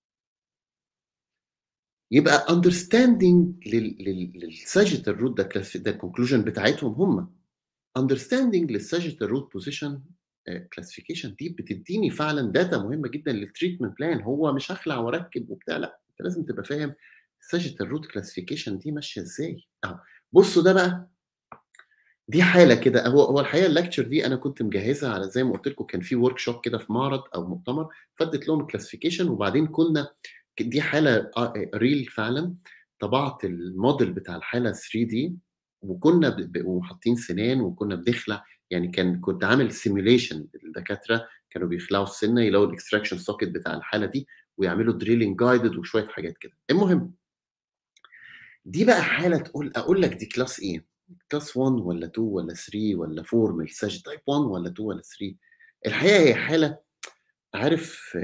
يبقى understanding للساجيتال روت ده ده الكونكلوجن بتاعتهم هم understanding للساجيتال روت بوزيشن كلاسيفيكيشن دي بتديني فعلا داتا مهمه جدا للتريتمنت بلان هو مش هخلع واركب وبتاع لا انت لازم تبقى فاهم الساجيتال روت كلاسيفيكيشن دي ماشيه ازاي اهو بصوا ده بقى دي حاله كده هو هو الحقيقه الليكتشر دي انا كنت مجهزها على زي ما قلت لكم كان في ورك شوب كده في معرض او مؤتمر فدت لهم كلاسيفيكيشن وبعدين كنا دي حاله ريل فعلا طبعت الموديل بتاع الحاله 3 دي وكنا وحاطين سنان وكنا بنخلع يعني كان كنت عامل سيميوليشن الدكاتره كانوا بيخلعوا السنه يلاقوا الاكستراكشن سوكت بتاع الحاله دي ويعملوا دريلينج جايدد وشويه حاجات كده المهم دي بقى حاله تقول اقول لك دي كلاس ايه كلاس 1 ولا 2 ولا 3 ولا 4 من الساج تايب 1 ولا 2 ولا 3 الحقيقه هي حاله عارف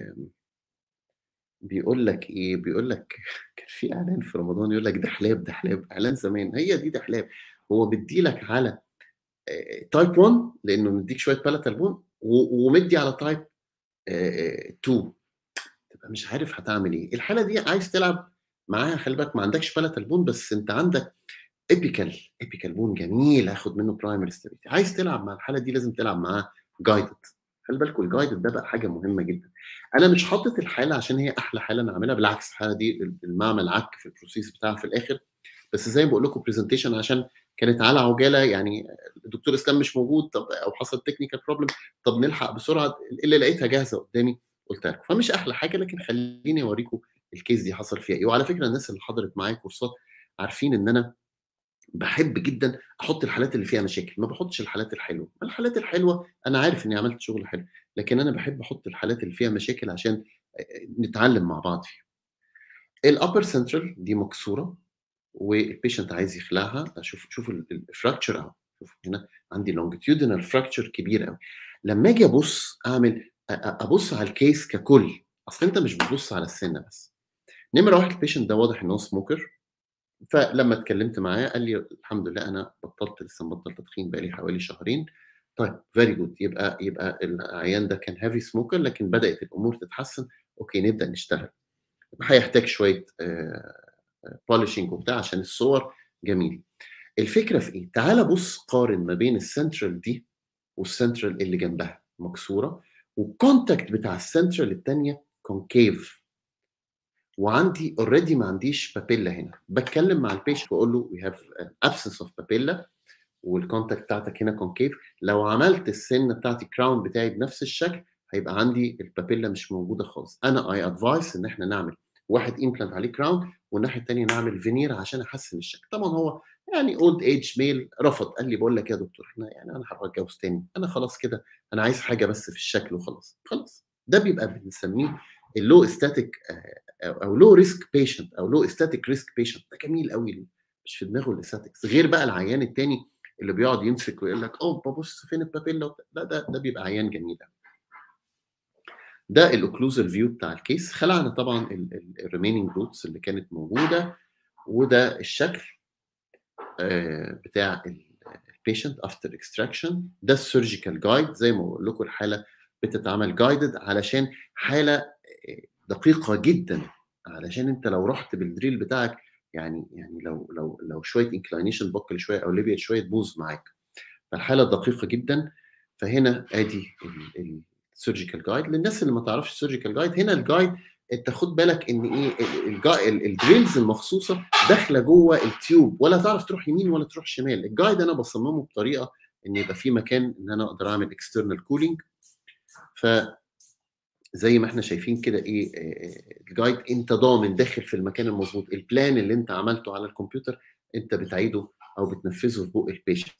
بيقول لك ايه بيقول لك كان في اعلان في رمضان يقول لك دحلاب دحلاب اعلان زمان هي دي دحلاب هو بيدي لك على تايب 1 لانه مديك شويه بالاتال بون ومدي على تايب 2 تبقى مش عارف هتعمل ايه الحاله دي عايز تلعب معاها خلي بالك ما عندكش بالاتال بون بس انت عندك ايبيكال ايبيكال بون جميل هاخد منه برايمري ستابيليتي عايز تلعب مع الحاله دي لازم تلعب معاه جايدد خلي بالكم الجايدد ده بقى حاجه مهمه جدا انا مش حاطط الحاله عشان هي احلى حاله انا عاملها بالعكس الحاله دي المعمل عك في البروسيس بتاعها في الاخر بس زي ما بقول لكم برزنتيشن عشان كانت على عجاله يعني الدكتور اسلام مش موجود طب او حصل تكنيكال بروبلم طب نلحق بسرعه اللي لقيتها جاهزه قدامي قلت لكم فمش احلى حاجه لكن خليني اوريكم الكيس دي حصل فيها ايه وعلى فكره الناس اللي حضرت معايا كورسات عارفين ان انا بحب جدا احط الحالات اللي فيها مشاكل ما بحطش الحالات الحلوه الحالات الحلوه انا عارف اني عملت شغل حلو لكن انا بحب احط الحالات اللي فيها مشاكل عشان نتعلم مع بعض فيها الابر سنترال دي مكسوره والبيشنت عايز يخلعها اشوف شوف الفراكتشر اهو شوف هنا عندي لونجيتيودينال فراكتشر كبير قوي لما اجي ابص اعمل ابص على الكيس ككل اصل انت مش بتبص على السنه بس نمره واحد البيشنت ده واضح ان هو سموكر فلما اتكلمت معاه قال لي الحمد لله انا بطلت لسه مبطل تدخين بقالي حوالي شهرين طيب فيري جود يبقى يبقى العيان ده كان هافي سموكر لكن بدات الامور تتحسن اوكي نبدا نشتغل هيحتاج شويه بولشنج وبتاع عشان الصور جميل الفكره في ايه تعال بص قارن ما بين السنترال دي والسنترال اللي جنبها مكسوره والكونتاكت بتاع السنترال الثانيه كونكيف وعندي اوريدي ما عنديش بابيلا هنا بتكلم مع البيشنت بقول له وي هاف ابسنس اوف بابيلا والكونتاكت بتاعتك هنا كونكيف لو عملت السن بتاعتي كراون بتاعي بنفس الشكل هيبقى عندي البابيلا مش موجوده خالص انا اي ادفايس ان احنا نعمل واحد امبلانت عليه كراون والناحيه الثانيه نعمل فينير عشان احسن الشكل طبعا هو يعني اولد ايج ميل رفض قال لي بقول لك يا دكتور احنا يعني انا هبقى اتجوز تاني انا خلاص كده انا عايز حاجه بس في الشكل وخلاص خلاص ده بيبقى بنسميه اللو استاتيك او لو ريسك بيشنت او لو استاتيك ريسك بيشنت ده جميل قوي مش في دماغه الاستاتيكس غير بقى العيان التاني اللي بيقعد يمسك ويقول لك اوه ببص فين البابيلا لا ده ده بيبقى عيان جميل ده الاوكلوزال فيو بتاع الكيس خلعنا طبعا الريميننج روتس اللي كانت موجوده وده الشكل بتاع البيشنت افتر اكستراكشن ده السيرجيكال جايد زي ما بقول لكم الحاله بتتعمل جايدد علشان حاله دقيقه جدا علشان انت لو رحت بالدريل بتاعك يعني يعني لو لو لو شويه انكلاينيشن بوكل شويه او ليبيا شويه تبوظ معاك فالحاله دقيقه جدا فهنا ادي السيرجيكال جايد للناس اللي ما تعرفش السيرجيكال جايد هنا الجايد انت خد بالك ان ايه الدريلز المخصوصه داخله جوه التيوب ولا تعرف تروح يمين ولا تروح شمال الجايد انا بصممه بطريقه ان يبقى في مكان ان انا اقدر اعمل اكسترنال كولينج ف زي ما احنا شايفين كده ايه الجايد انت ضامن داخل في المكان المظبوط البلان اللي انت عملته على الكمبيوتر انت بتعيده او بتنفذه في بق البيشنت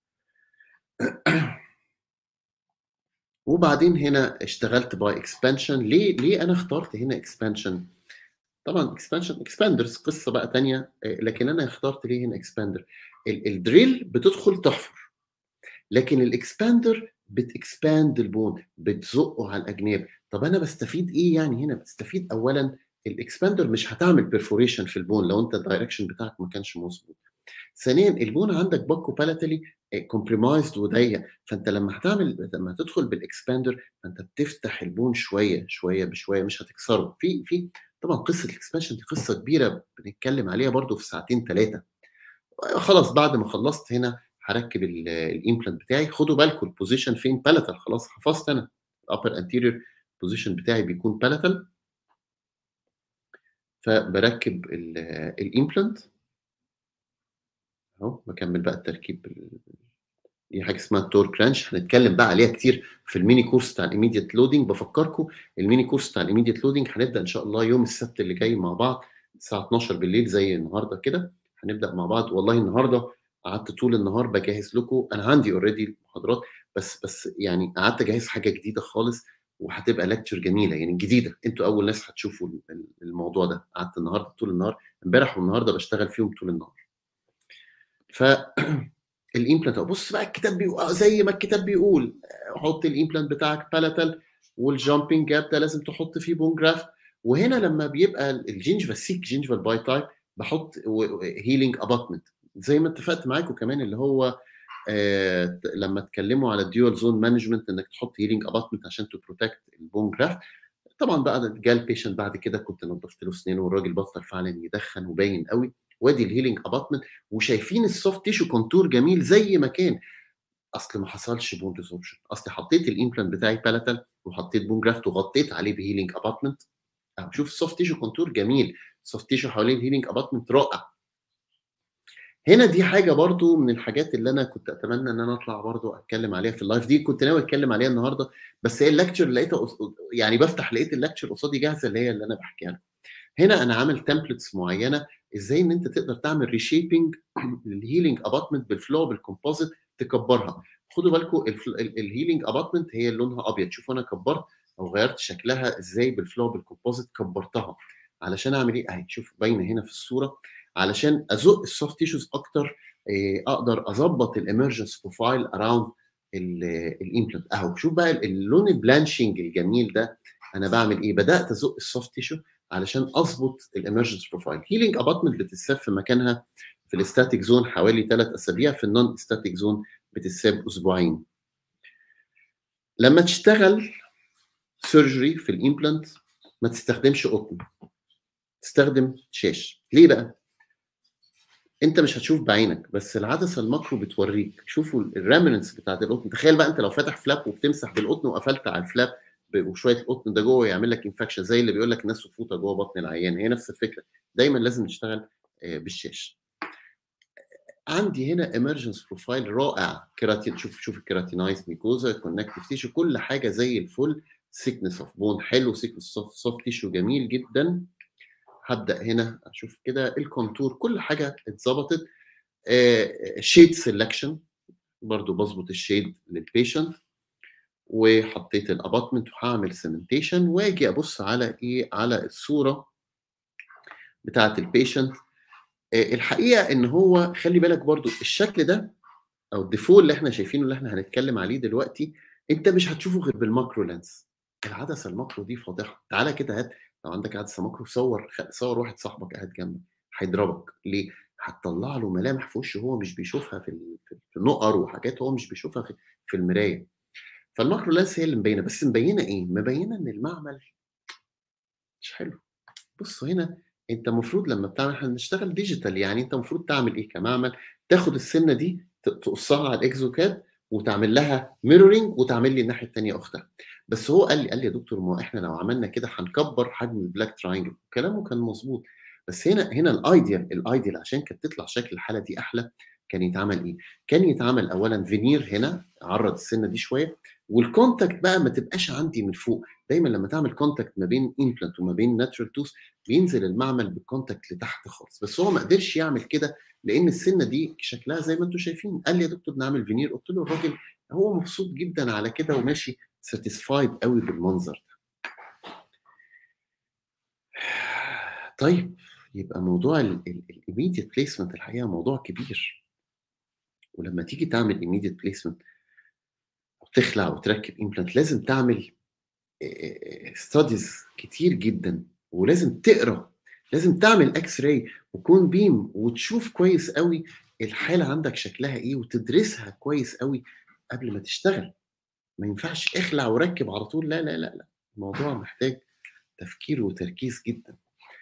وبعدين هنا اشتغلت باي اكسبانشن ليه ليه انا اخترت هنا اكسبانشن طبعا اكسبانشن اكسباندرز قصه بقى تانية لكن انا اخترت ليه هنا اكسباندر الدريل بتدخل تحفر لكن الاكسباندر بتكسباند البون بتزقه على الاجناب طب انا بستفيد ايه يعني هنا بستفيد اولا الاكسباندر مش هتعمل بيرفوريشن في البون لو انت الدايركشن بتاعك ما كانش مظبوط ثانيا البون عندك باكو بالاتالي كومبريمايزد وضيق فانت لما هتعمل لما تدخل بالاكسباندر فانت بتفتح البون شويه شويه بشويه مش هتكسره في في طبعا قصه الاكسبانشن دي قصه كبيره بنتكلم عليها برضو في ساعتين ثلاثه خلاص بعد ما خلصت هنا هركب الامبلانت بتاعي خدوا بالكم البوزيشن فين بالاتال خلاص حفظت انا الابر انتيريور بوزيشن بتاعي بيكون بالاتال فبركب الامبلانت اهو بكمل بقى التركيب دي حاجه اسمها التور كرانش هنتكلم بقى عليها كتير في الميني كورس بتاع الايميديت لودنج بفكركم الميني كورس بتاع الايميديت لودنج هنبدا ان شاء الله يوم السبت اللي جاي مع بعض الساعه 12 بالليل زي النهارده كده هنبدا مع بعض والله النهارده قعدت طول النهار بجهز لكم انا عندي اوريدي المحاضرات بس بس يعني قعدت اجهز حاجه جديده خالص وهتبقى لكتشر جميله يعني جديده انتوا اول ناس هتشوفوا الموضوع ده قعدت النهارده طول النهار امبارح والنهارده بشتغل فيهم طول النهار ف الامبلانت بص بقى الكتاب بيقول زي ما الكتاب بيقول حط الامبلانت بتاعك بالاتال والجامبنج جاب ده لازم تحط فيه بون جراف وهنا لما بيبقى الجينجفال سيك جينجفال باي تايب بحط هيلينج اباتمنت زي ما اتفقت معاكم كمان اللي هو آه لما اتكلموا على الديول زون مانجمنت انك تحط هيلينج اباتمنت عشان تو بروتكت البون جرافت طبعا بقى جه البيشنت بعد كده كنت نظفت له اسنانه والراجل بطل فعلا يدخن وباين قوي وادي الهيلينج اباتمنت وشايفين السوفت تيشو كونتور جميل زي ما كان اصل ما حصلش بون ريزوربشن اصل حطيت الامبلانت بتاعي بالاتال وحطيت بون جرافت وغطيت عليه بهيلينج اباتمنت شوف السوفت تيشو كونتور جميل السوفت تيشو حوالين الهيلينج اباتمنت رائع هنا دي حاجه برضو من الحاجات اللي انا كنت اتمنى ان انا اطلع برضو اتكلم عليها في اللايف دي كنت ناوي اتكلم عليها النهارده بس هي اللكتشر لقيتها يعني بفتح لقيت اللكتشر قصادي جاهزه اللي هي اللي انا بحكيها لكم هنا انا عامل تمبلتس معينه ازاي ان انت تقدر تعمل ريشيبنج للهيلينج اباتمنت بالفلو بالكومبوزيت تكبرها خدوا بالكم الهيلينج اباتمنت هي لونها ابيض شوفوا انا كبرت او غيرت شكلها ازاي بالفلو بالكومبوزيت كبرتها علشان اعمل ايه اهي شوف باينه هنا في الصوره علشان ازق السوفت تيشوز اكتر اقدر اظبط الامرجنس بروفايل اراوند الامبلانت اهو شوف بقى اللون البلانشنج الجميل ده انا بعمل ايه بدات ازق السوفت تيشو علشان اظبط الامرجنس بروفايل هيلينج اباتمنت بتتساب في مكانها في الاستاتيك زون حوالي ثلاث اسابيع في النون استاتيك زون بتتساب اسبوعين لما تشتغل سيرجري في الامبلانت ما تستخدمش قطن تستخدم شاش ليه بقى انت مش هتشوف بعينك بس العدسه الماكرو بتوريك شوفوا الريمننس بتاعت القطن تخيل بقى انت لو فاتح فلاب وبتمسح بالقطن وقفلت على الفلاب ب- وشويه قطن ده جوه يعمل لك انفكشن زي اللي بيقول لك ناس فوطه جوه بطن العيان هي نفس الفكره دايما لازم نشتغل آه، بالشاشه عندي هنا emergence بروفايل رائع كيراتين شوف شوف الكيراتينايز ميكوزا كونكتيف تيشو كل حاجه زي الفل سيكنس اوف بون حلو سيكنس اوف سوفت تيشو جميل جدا هبدا هنا اشوف كده الكونتور كل حاجه اتظبطت شيد سelection برضو بظبط الشيد للبيشنت وحطيت الاباتمنت وهعمل سيمنتيشن واجي ابص على ايه على الصوره بتاعه البيشنت الحقيقه ان هو خلي بالك برضو الشكل ده او الديفول اللي احنا شايفينه اللي احنا هنتكلم عليه دلوقتي انت مش هتشوفه غير بالماكرو لينس العدسه الماكرو دي فاضحه تعالى كده هات لو عندك عدسه ماكرو صور صور واحد صاحبك قاعد جنبك هيضربك ليه؟ هتطلع له ملامح في وشه هو مش بيشوفها في ال- في النقر وحاجات هو مش بيشوفها في, في المرايه فالماكرو لينس هي اللي مبينه بس مبينه ايه؟ مبينه ان المعمل مش حلو بصوا هنا انت المفروض لما بتعمل احنا بنشتغل ديجيتال يعني انت المفروض تعمل ايه كمعمل تاخد السنه دي ت- تقصها على الاكزوكاد وتعمل لها ميرورنج وتعمل لي الناحيه الثانيه اختها بس هو قال لي قال لي يا دكتور ما احنا لو عملنا كده هنكبر حجم البلاك تراينجل كلامه كان مظبوط بس هنا هنا الايديال الايديال عشان كانت تطلع شكل الحاله دي احلى كان يتعمل ايه؟ كان يتعمل اولا فينير هنا عرض السنه دي شويه والكونتاكت بقى ما تبقاش عندي من فوق دايما لما تعمل كونتاكت ما بين امبلانت وما بين ناتشرال توث بينزل المعمل بالكونتاكت لتحت خالص بس هو ما قدرش يعمل كده لان السنه دي شكلها زي ما انتم شايفين قال لي يا دكتور نعمل فينير قلت له الراجل هو مبسوط جدا على كده وماشي ساتيسفايد قوي بالمنظر ده طيب يبقى موضوع الايميديت بليسمنت الحقيقه موضوع كبير ولما تيجي تعمل ايميديت بليسمنت او تخلع وتركب امبلانت لازم تعمل ستاديز كتير جدا ولازم تقرا لازم تعمل اكس راي وكون بيم وتشوف كويس قوي الحاله عندك شكلها ايه وتدرسها كويس قوي قبل ما تشتغل ما ينفعش اخلع وركب على طول لا لا لا لا الموضوع محتاج تفكير وتركيز جدا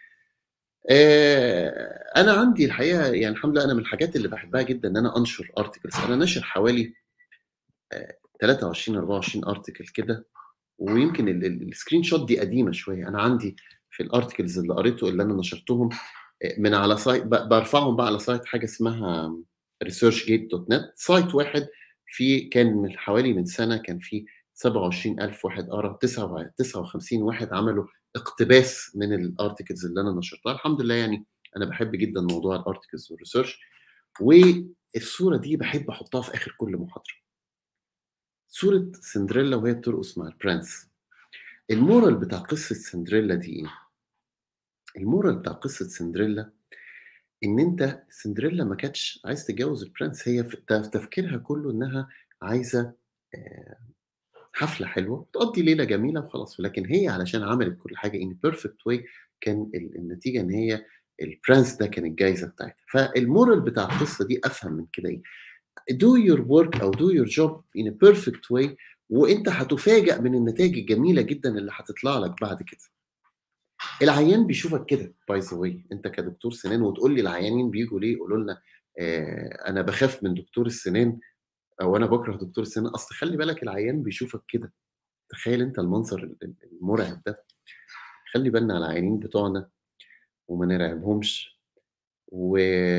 آه انا عندي الحقيقه يعني الحمد لله انا من الحاجات اللي بحبها جدا ان انا انشر ارتكلز انا ناشر حوالي آه 23 24 ارتكل كده ويمكن السكرين شوت دي قديمه شويه انا عندي في الارتكلز اللي قريته اللي انا نشرتهم من على سايت برفعهم بقى على سايت حاجه اسمها researchgate.net سايت واحد في كان من حوالي من سنه كان في 27000 واحد قرا 59 واحد عملوا اقتباس من الارتكلز اللي انا نشرتها الحمد لله يعني انا بحب جدا موضوع الارتكلز والريسيرش والصوره دي بحب احطها في اخر كل محاضره صوره سندريلا وهي بترقص مع البرنس المورال بتاع قصه سندريلا دي ايه المورال بتاع قصه سندريلا ان انت سندريلا ما كانتش عايز تتجوز البرنس هي في تفكيرها كله انها عايزه حفله حلوه تقضي ليله جميله وخلاص ولكن هي علشان عملت كل حاجه ان بيرفكت واي كان النتيجه ان هي البرنس ده كان الجايزه بتاعتها فالمورال بتاع القصه دي افهم من كده ايه do your work او do your job in a perfect way وانت هتفاجئ من النتائج الجميله جدا اللي هتطلع لك بعد كده العيان بيشوفك كده باي ذا واي انت كدكتور سنان وتقول لي العيانين بيجوا ليه يقولوا لنا آه انا بخاف من دكتور السنان او انا بكره دكتور السنان اصل خلي بالك العيان بيشوفك كده تخيل انت المنظر المرعب ده خلي بالنا على العيانين بتوعنا وما نرعبهمش و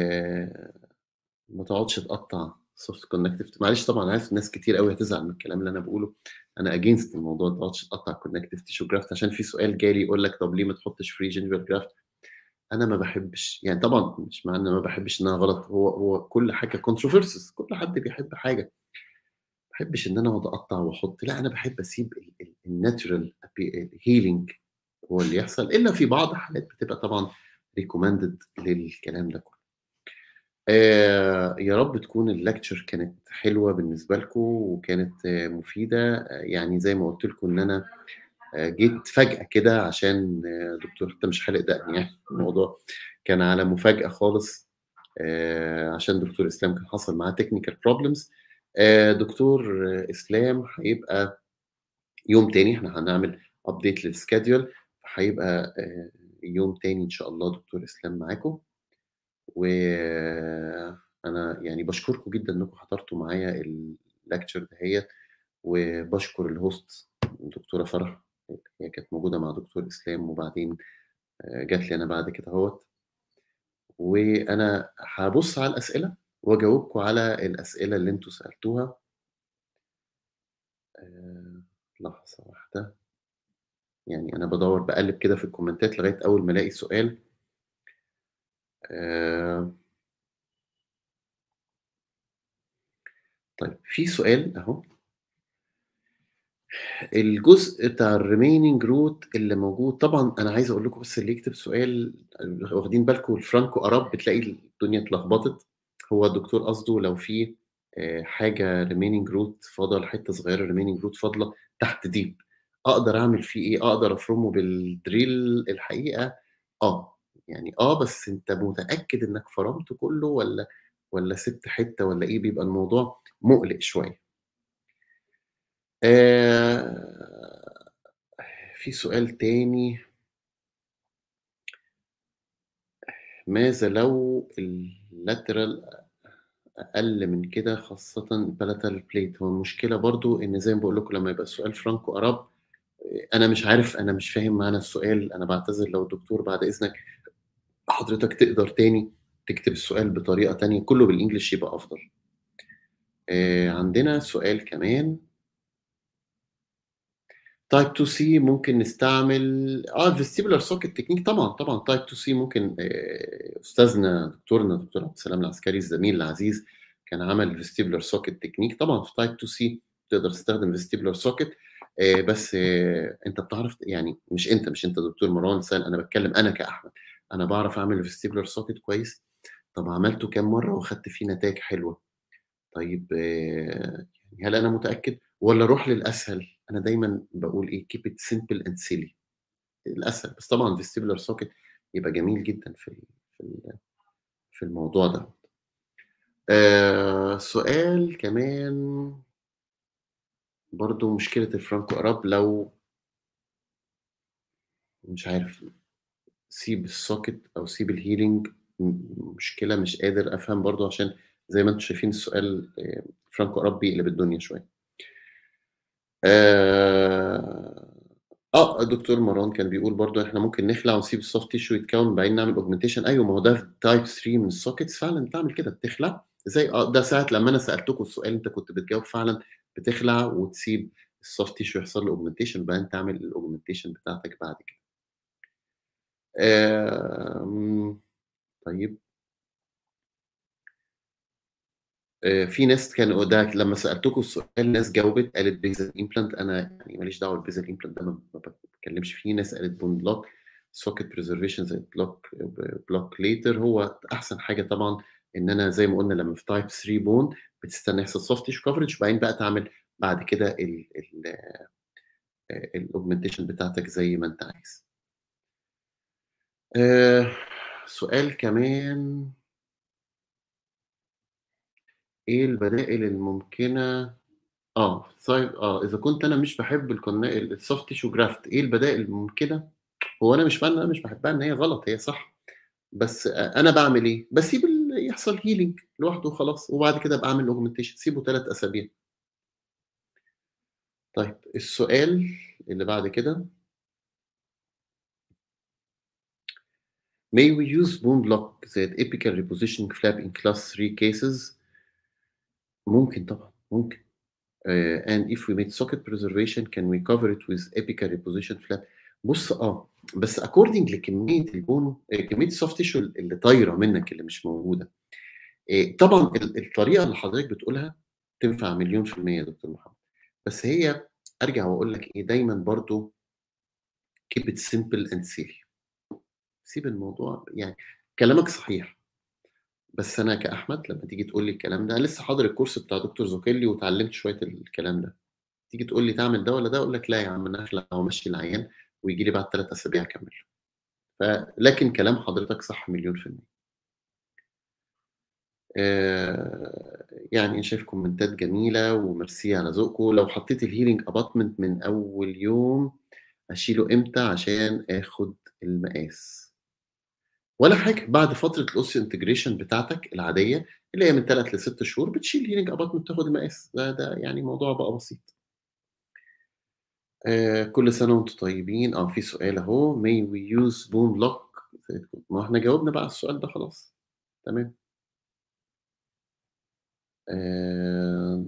ما تقعدش تقطع سوفت كونكتيف معلش طبعا عارف ناس كتير قوي هتزعل من الكلام اللي انا بقوله انا اجينست الموضوع ده تقعدش تقطع كونكتيف تيشو جرافت عشان في سؤال جالي يقول لك طب ليه ما تحطش فري جينجر جرافت انا ما بحبش يعني طبعا مش معنى ما بحبش انها غلط هو هو كل حاجه كونتروفيرسز كل حد بيحب حاجه ما بحبش ان انا اقعد اقطع واحط لا انا بحب اسيب الناتشرال هيلينج هو اللي يحصل الا في بعض الحالات بتبقى طبعا ريكومندد للكلام ده كله آه يا رب تكون اللكتشر كانت حلوه بالنسبه لكم وكانت آه مفيده آه يعني زي ما قلت لكم ان انا جيت فجأة كده عشان دكتور حتى مش حالق دقني يعني الموضوع كان على مفاجأة خالص عشان دكتور إسلام كان حصل معاه تكنيكال بروبلمز دكتور إسلام هيبقى يوم تاني احنا هنعمل ابديت للسكادول هيبقى يوم تاني ان شاء الله دكتور اسلام معاكم وانا يعني بشكركم جدا انكم حضرتوا معايا اللكتشر دهيت وبشكر الهوست دكتورة فرح هي كانت موجودة مع دكتور إسلام وبعدين آه، جات لي أنا بعد كده اهوت وأنا هبص على الأسئلة وأجاوبكم على الأسئلة اللي أنتوا سألتوها آه، لحظة واحدة يعني أنا بدور بقلب كده في الكومنتات لغاية أول ما ألاقي سؤال آه، طيب في سؤال أهو الجزء بتاع الريميننج روت اللي موجود طبعا انا عايز اقول لكم بس اللي يكتب سؤال واخدين بالكم الفرانكو اراب بتلاقي الدنيا اتلخبطت هو الدكتور قصده لو في آه، حاجه ريميننج روت فاضل حته صغيره ريميننج روت فاضله تحت ديب اقدر اعمل فيه ايه اقدر افرمه بالدريل الحقيقه اه يعني اه بس انت متاكد انك فرمت كله ولا ولا سبت حته ولا ايه بيبقى الموضوع مقلق شويه آه، في سؤال تاني ماذا لو اللاترال اقل من كده خاصه البلاتال بليت هو المشكله برضو ان زي ما بقول لكم لما يبقى السؤال فرانكو اراب انا مش عارف انا مش فاهم معنى السؤال انا بعتذر لو الدكتور بعد اذنك حضرتك تقدر تاني تكتب السؤال بطريقه تانية كله بالانجلش يبقى افضل آه، عندنا سؤال كمان تايب 2 سي ممكن نستعمل اه الفيستيبولار سوكت تكنيك طبعا طبعا تايب 2 سي ممكن آه، استاذنا دكتورنا دكتور عبد السلام العسكري الزميل العزيز كان عمل فيستيبولار سوكت تكنيك طبعا في تايب 2 سي تقدر تستخدم فيستيبولار سوكت بس آه، انت بتعرف يعني مش انت مش انت دكتور مروان سان انا بتكلم انا كاحمد انا بعرف اعمل فيستيبولار سوكت كويس طب عملته كام مره واخدت فيه نتائج حلوه طيب آه، يعني هل انا متاكد ولا اروح للاسهل انا دايما بقول ايه keep it simple and silly الاسهل بس طبعا vestibular socket يبقى جميل جدا في ال- في ال- في الموضوع ده آه سؤال كمان برضو مشكلة الفرانكو أراب لو مش عارف سيب السوكت أو سيب الهيلينج م- مشكلة مش قادر أفهم برضو عشان زي ما انتم شايفين السؤال آه، فرانكو أراب بيقلب الدنيا شوية آه اه الدكتور مروان كان بيقول برضو احنا ممكن نخلع ونسيب السوفت تيشو يتكون بعدين نعمل اوجمنتيشن ايوه ما هو ده تايب 3 من السوكيتس فعلا بتعمل كده بتخلع زي اه ده ساعه لما انا سالتكم السؤال انت كنت بتجاوب فعلا بتخلع وتسيب السوفت تيشو يحصل له اوجمنتيشن بعدين تعمل الاوجمنتيشن بتاعتك بعد كده. آه طيب آه، في ناس كانوا ده لما سالتكم السؤال ناس جاوبت قالت بيزل امبلانت انا يعني ماليش دعوه بالبيزل امبلانت ده ما ما بتكلمش فيه ناس قالت بون بلوك سوكت بريزرفيشن زي بلوك بلوك ليتر هو احسن حاجه طبعا ان انا زي ما قلنا لما في تايب 3 بون بتستنى يحصل سوفت تيشو كفرج وبعدين بقى تعمل بعد كده الاوجمنتيشن بتاعتك زي ما انت عايز. آه، سؤال كمان ايه البدائل الممكنه اه طيب اه اذا كنت انا مش بحب السوفت تيشو جرافت ايه البدائل الممكنه هو انا مش معنى انا مش بحبها ان هي غلط هي صح بس آه، انا بعمل ايه بسيب ال- يحصل هيلينج لوحده وخلاص وبعد كده بعمل اوجمنتيشن سيبه ثلاث اسابيع طيب السؤال اللي بعد كده May we use bone block that apical repositioning flap in class 3 cases? ممكن طبعا ممكن. Uh, and if we made socket preservation can we cover it with apical reposition flap؟ بص اه بس according لكميه البونو آه، كميه السوفت تيشو اللي طايره منك اللي مش موجوده. آه، طبعا ال- الطريقه اللي حضرتك بتقولها تنفع مليون في المية يا دكتور محمد. بس هي ارجع واقول لك ايه دايما برضو keep it simple and silly. سيب الموضوع يعني كلامك صحيح بس انا كاحمد لما تيجي تقول لي الكلام ده أنا لسه حاضر الكورس بتاع دكتور زوكيلي وتعلمت شويه الكلام ده تيجي تقول لي تعمل ده ولا ده اقول لك لا يا عم انا اخلع وامشي العيان ويجي لي بعد ثلاث اسابيع اكمل فلكن كلام حضرتك صح مليون في المية آه، يعني أنا شايف كومنتات جميلة وميرسي على ذوقكم لو حطيت الهيلينج اباتمنت من أول يوم أشيله إمتى عشان آخد المقاس ولا حاجة بعد فترة الأوسيو انتجريشن بتاعتك العادية اللي هي من 3 ل 6 شهور بتشيل هيلينج اباتمنت تاخد المقاس ده ده يعني موضوع بقى بسيط آه كل سنة وانتم طيبين اه في سؤال اهو may we use bone block ما احنا جاوبنا بقى على السؤال ده خلاص تمام آه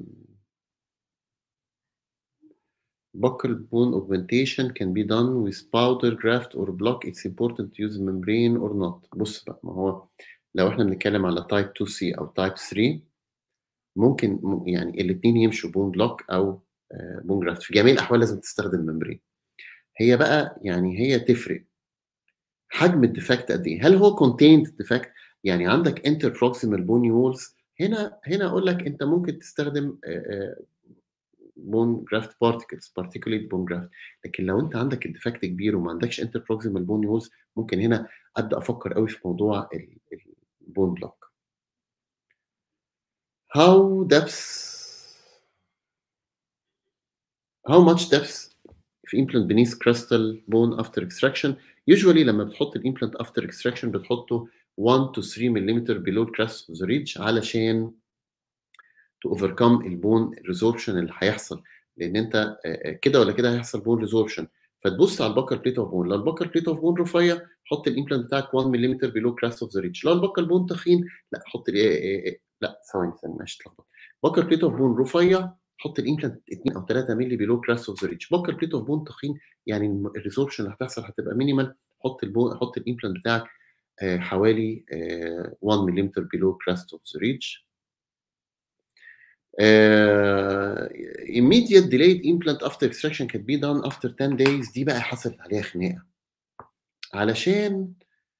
buccal bone augmentation can be done with powder graft or block it's important to use membrane or not بص بقى ما هو لو احنا بنتكلم على تايب 2C او تايب 3 ممكن م- يعني الاثنين يمشوا بون بلوك او بون جرافت في جميع الاحوال لازم تستخدم ممبرين هي بقى يعني هي تفرق حجم الديفكت قد ايه هل هو كونتيند ديفكت يعني عندك انتر بروكسيمال بوني وولز هنا هنا اقول لك انت ممكن تستخدم بون جرافت بارتكلز بارتيكوليت بون جرافت لكن لو انت عندك الديفكت كبير وما عندكش انتر بروكسيمال بوني وولز ممكن هنا ابدا افكر قوي في موضوع البون بلوك how depth how much depth في implant beneath crystal bone after extraction usually لما بتحط الامبلانت after extraction بتحطه 1 to 3 ملم below crest of the ridge علشان to overcome البون resorption اللي هيحصل لان انت كده ولا كده هيحصل بون resorption فتبص على البكر بليت اوف بون لو البكر بليت اوف بون رفيع حط الامبلانت بتاعك 1 ملم below crest of the ridge لو البكر بون تخين لا حط لا ثواني ثانيه ماشي اتلخبط بكر بليت اوف بون رفيع حط الامبلانت 2 او 3 مللي بيلو كراس اوف ذا ريتش بكر بليت اوف بون تخين يعني الريزوربشن اللي هتحصل هتبقى مينيمال حط البون حط الامبلانت بتاعك آه حوالي آه 1 ملم بيلو كراس اوف ذا ريتش immediate delayed implant after extraction can be done after 10 days دي بقى حصل عليها خناقه علشان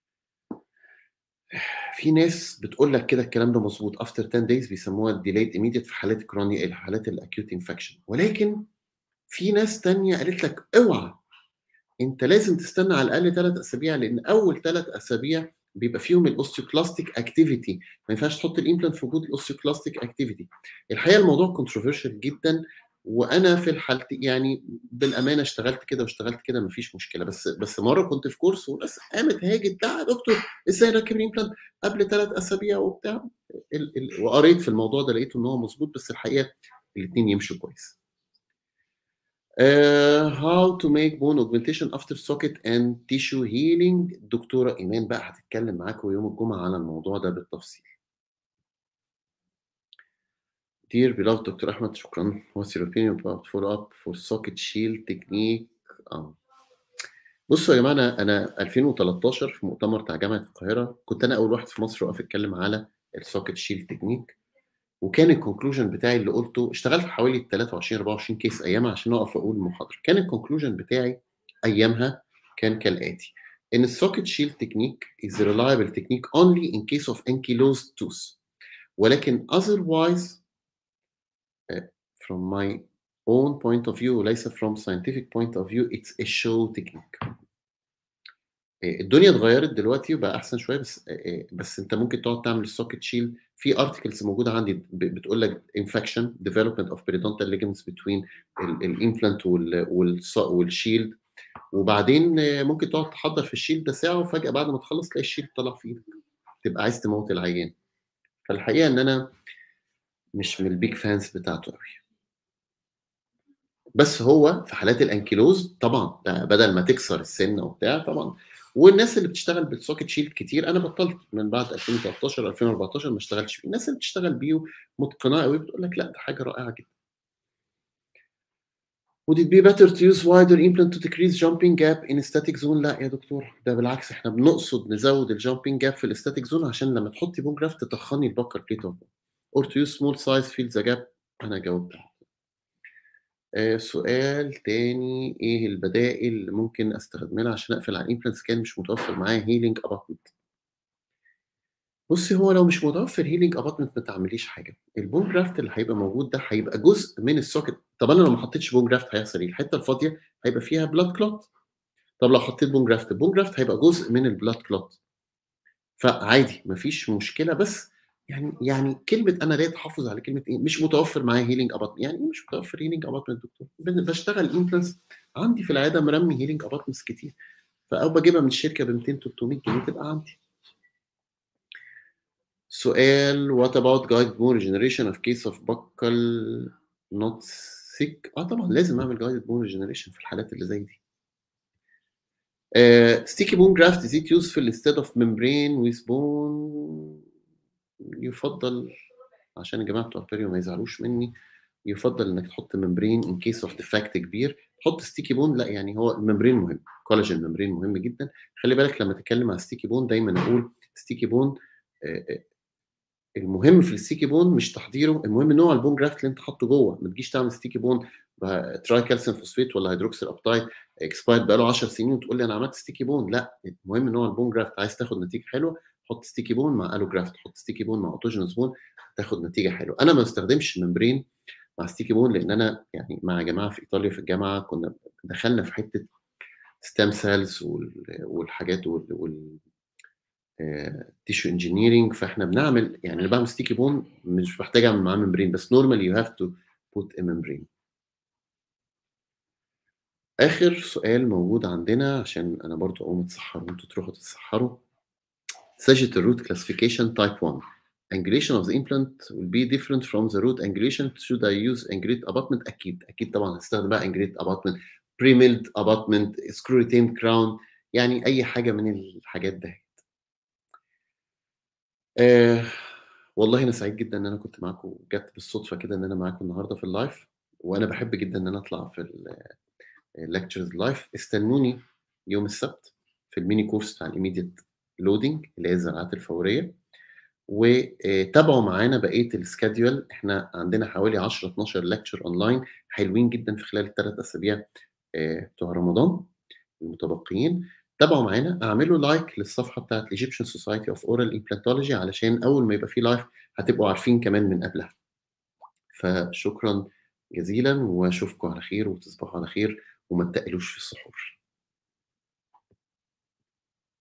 في ناس بتقول لك كده الكلام ده مظبوط افتر 10 دايز بيسموها delayed immediate في حالات الكروني الحالات الاكيوت انفكشن ولكن في ناس تانية قالت لك اوعى انت لازم تستنى على الاقل ثلاث اسابيع لان اول ثلاث اسابيع بيبقى فيهم الاوستيوكلاستيك اكتيفيتي ما ينفعش تحط الامبلانت في وجود الاوستيوكلاستيك اكتيفيتي الحقيقه الموضوع كونتروفيرشال جدا وانا في الحالتي يعني بالامانه اشتغلت كده واشتغلت كده مفيش مشكله بس بس مره كنت في كورس وناس قامت هاجت لا يا دكتور ازاي نركب الامبلانت قبل ثلاث اسابيع وبتاع ال ال وقريت في الموضوع ده لقيته ان هو مظبوط بس الحقيقه الاثنين يمشوا كويس. Uh, how to make bone augmentation after socket and tissue healing الدكتوره ايمان بقى هتتكلم معاكم يوم الجمعه على الموضوع ده بالتفصيل. Dear beloved Dr. Ahmed, شكرا. What's your opinion about follow up for socket shield technique? آه. بصوا يا جماعه انا انا 2013 في مؤتمر بتاع جامعه القاهره كنت انا اول واحد في مصر واقف اتكلم على السوكت شيل تكنيك وكان الكونكلوجن بتاعي اللي قلته اشتغلت حوالي 23 24 كيس ايامها عشان اقف اقول محاضره كان الكونكلوجن بتاعي ايامها كان كالاتي ان السوكت شيل تكنيك is a reliable technique only in case of ankylosed tooth ولكن otherwise uh, from my own point of view وليس from scientific point of view it's a show technique الدنيا اتغيرت دلوقتي وبقى احسن شويه بس بس انت ممكن تقعد تعمل السوكت شيل في ارتكلز موجوده عندي بتقول لك انفكشن development of periodontal ligaments between الامبلانت والشيلد وبعدين ممكن تقعد تحضر في الشيلد ده ساعه وفجاه بعد ما تخلص تلاقي الشيلد طلع في ايدك تبقى عايز تموت العيان فالحقيقه ان انا مش من البيج فانز بتاعته قوي بس هو في حالات الانكيلوز طبعا ده بدل ما تكسر السن وبتاع طبعا والناس اللي بتشتغل بالسوكت شيلد كتير انا بطلت من بعد 2013 2014 ما اشتغلتش بيه الناس اللي بتشتغل بيه متقنه قوي بتقول لك لا ده حاجه رائعه جدا Would it be better to use wider implant to decrease jumping gap in static zone؟ لا يا دكتور ده بالعكس احنا بنقصد نزود الجامبنج جاب في الاستاتيك زون عشان لما تحطي بون جرافت تتخني البكر بليت اوف or to use small size fill the gap انا جاوبت آه سؤال تاني ايه البدائل اللي ممكن استخدمها عشان اقفل على الامبلانتس كان مش متوفر معايا هيلينج اباتمنت بصي هو لو مش متوفر هيلينج اباتمنت ما تعمليش حاجه البون جرافت اللي هيبقى موجود ده هيبقى جزء من السوكت طب انا لو ما حطيتش بون جرافت هيحصل ايه الحته الفاضيه هيبقى فيها بلاد كلوت طب لو حطيت بون جرافت البون جرافت هيبقى جزء من البلاد كلوت فعادي مفيش مشكله بس يعني يعني كلمه انا ليه تحافظ على كلمه ايه مش متوفر معايا هيلينج اباتمنت يعني ايه مش متوفر هيلينج اباتمنت دكتور بشتغل امبلانس عندي في العياده مرمي هيلينج اباتمنتس كتير فاو بجيبها من الشركه ب 200 300 جنيه تبقى عندي سؤال what about guide bone regeneration of case of buccal not سيك اه طبعا لازم اعمل جايدد بون ريجنريشن في الحالات اللي زي دي ستيكي بون جرافت is it useful instead of membrane with bone يفضل عشان الجماعه بتوع البيريو ما يزعلوش مني يفضل انك تحط ممبرين ان كيس اوف ديفكت كبير تحط ستيكي بون لا يعني هو الممبرين مهم كولاجين ممبرين مهم جدا خلي بالك لما اتكلم على ستيكي بون دايما اقول ستيكي بون المهم في الستيكي بون مش تحضيره المهم نوع البون جرافت اللي انت حاطه جوه ما تجيش تعمل ستيكي بون تراي كالسيوم فوسفيت ولا هيدروكسيل ابتايت اكسبايرد بقاله 10 سنين وتقول لي انا عملت ستيكي بون لا المهم نوع البون جرافت عايز تاخد نتيجه حلوه حط ستيكي بون مع الو جرافت حط ستيكي بون مع اوتوجينوس بون تاخد نتيجه حلوه انا ما بستخدمش ممبرين مع ستيكي بون لان انا يعني مع جماعه في ايطاليا في الجامعه كنا دخلنا في حته ستام سيلز والحاجات وال, وال تيشو انجينيرنج فاحنا بنعمل يعني انا بعمل ستيكي بون مش محتاج اعمل معاه ممبرين بس نورمالي يو هاف تو بوت ا ممبرين اخر سؤال موجود عندنا عشان انا برضو اقوم اتسحر وانتوا تروحوا تتسحروا sagittal root classification type 1 angulation of the implant will be different from the root angulation should I use angulate abutment اكيد اكيد طبعا هستخدم بقى angulate abutment pre-milled abutment screw retained crown يعني اي حاجه من الحاجات دهيت آه والله انا سعيد جدا ان انا كنت معاكم جت بالصدفه كده ان انا معاكم النهارده في اللايف وانا بحب جدا ان انا اطلع في الليكتشرز لايف استنوني يوم السبت في الميني كورس بتاع الايميديت لودنج اللي هي الزراعات الفوريه وتابعوا معانا بقيه السكادول احنا عندنا حوالي 10 12 ليكتشر اونلاين حلوين جدا في خلال الثلاث اسابيع بتوع رمضان المتبقيين تابعوا معانا اعملوا لايك للصفحه بتاعت الايجيبشن سوسايتي اوف اورال امبلانتولوجي علشان اول ما يبقى في لايف هتبقوا عارفين كمان من قبلها فشكرا جزيلا واشوفكم على خير وتصبحوا على خير وما تقلوش في السحور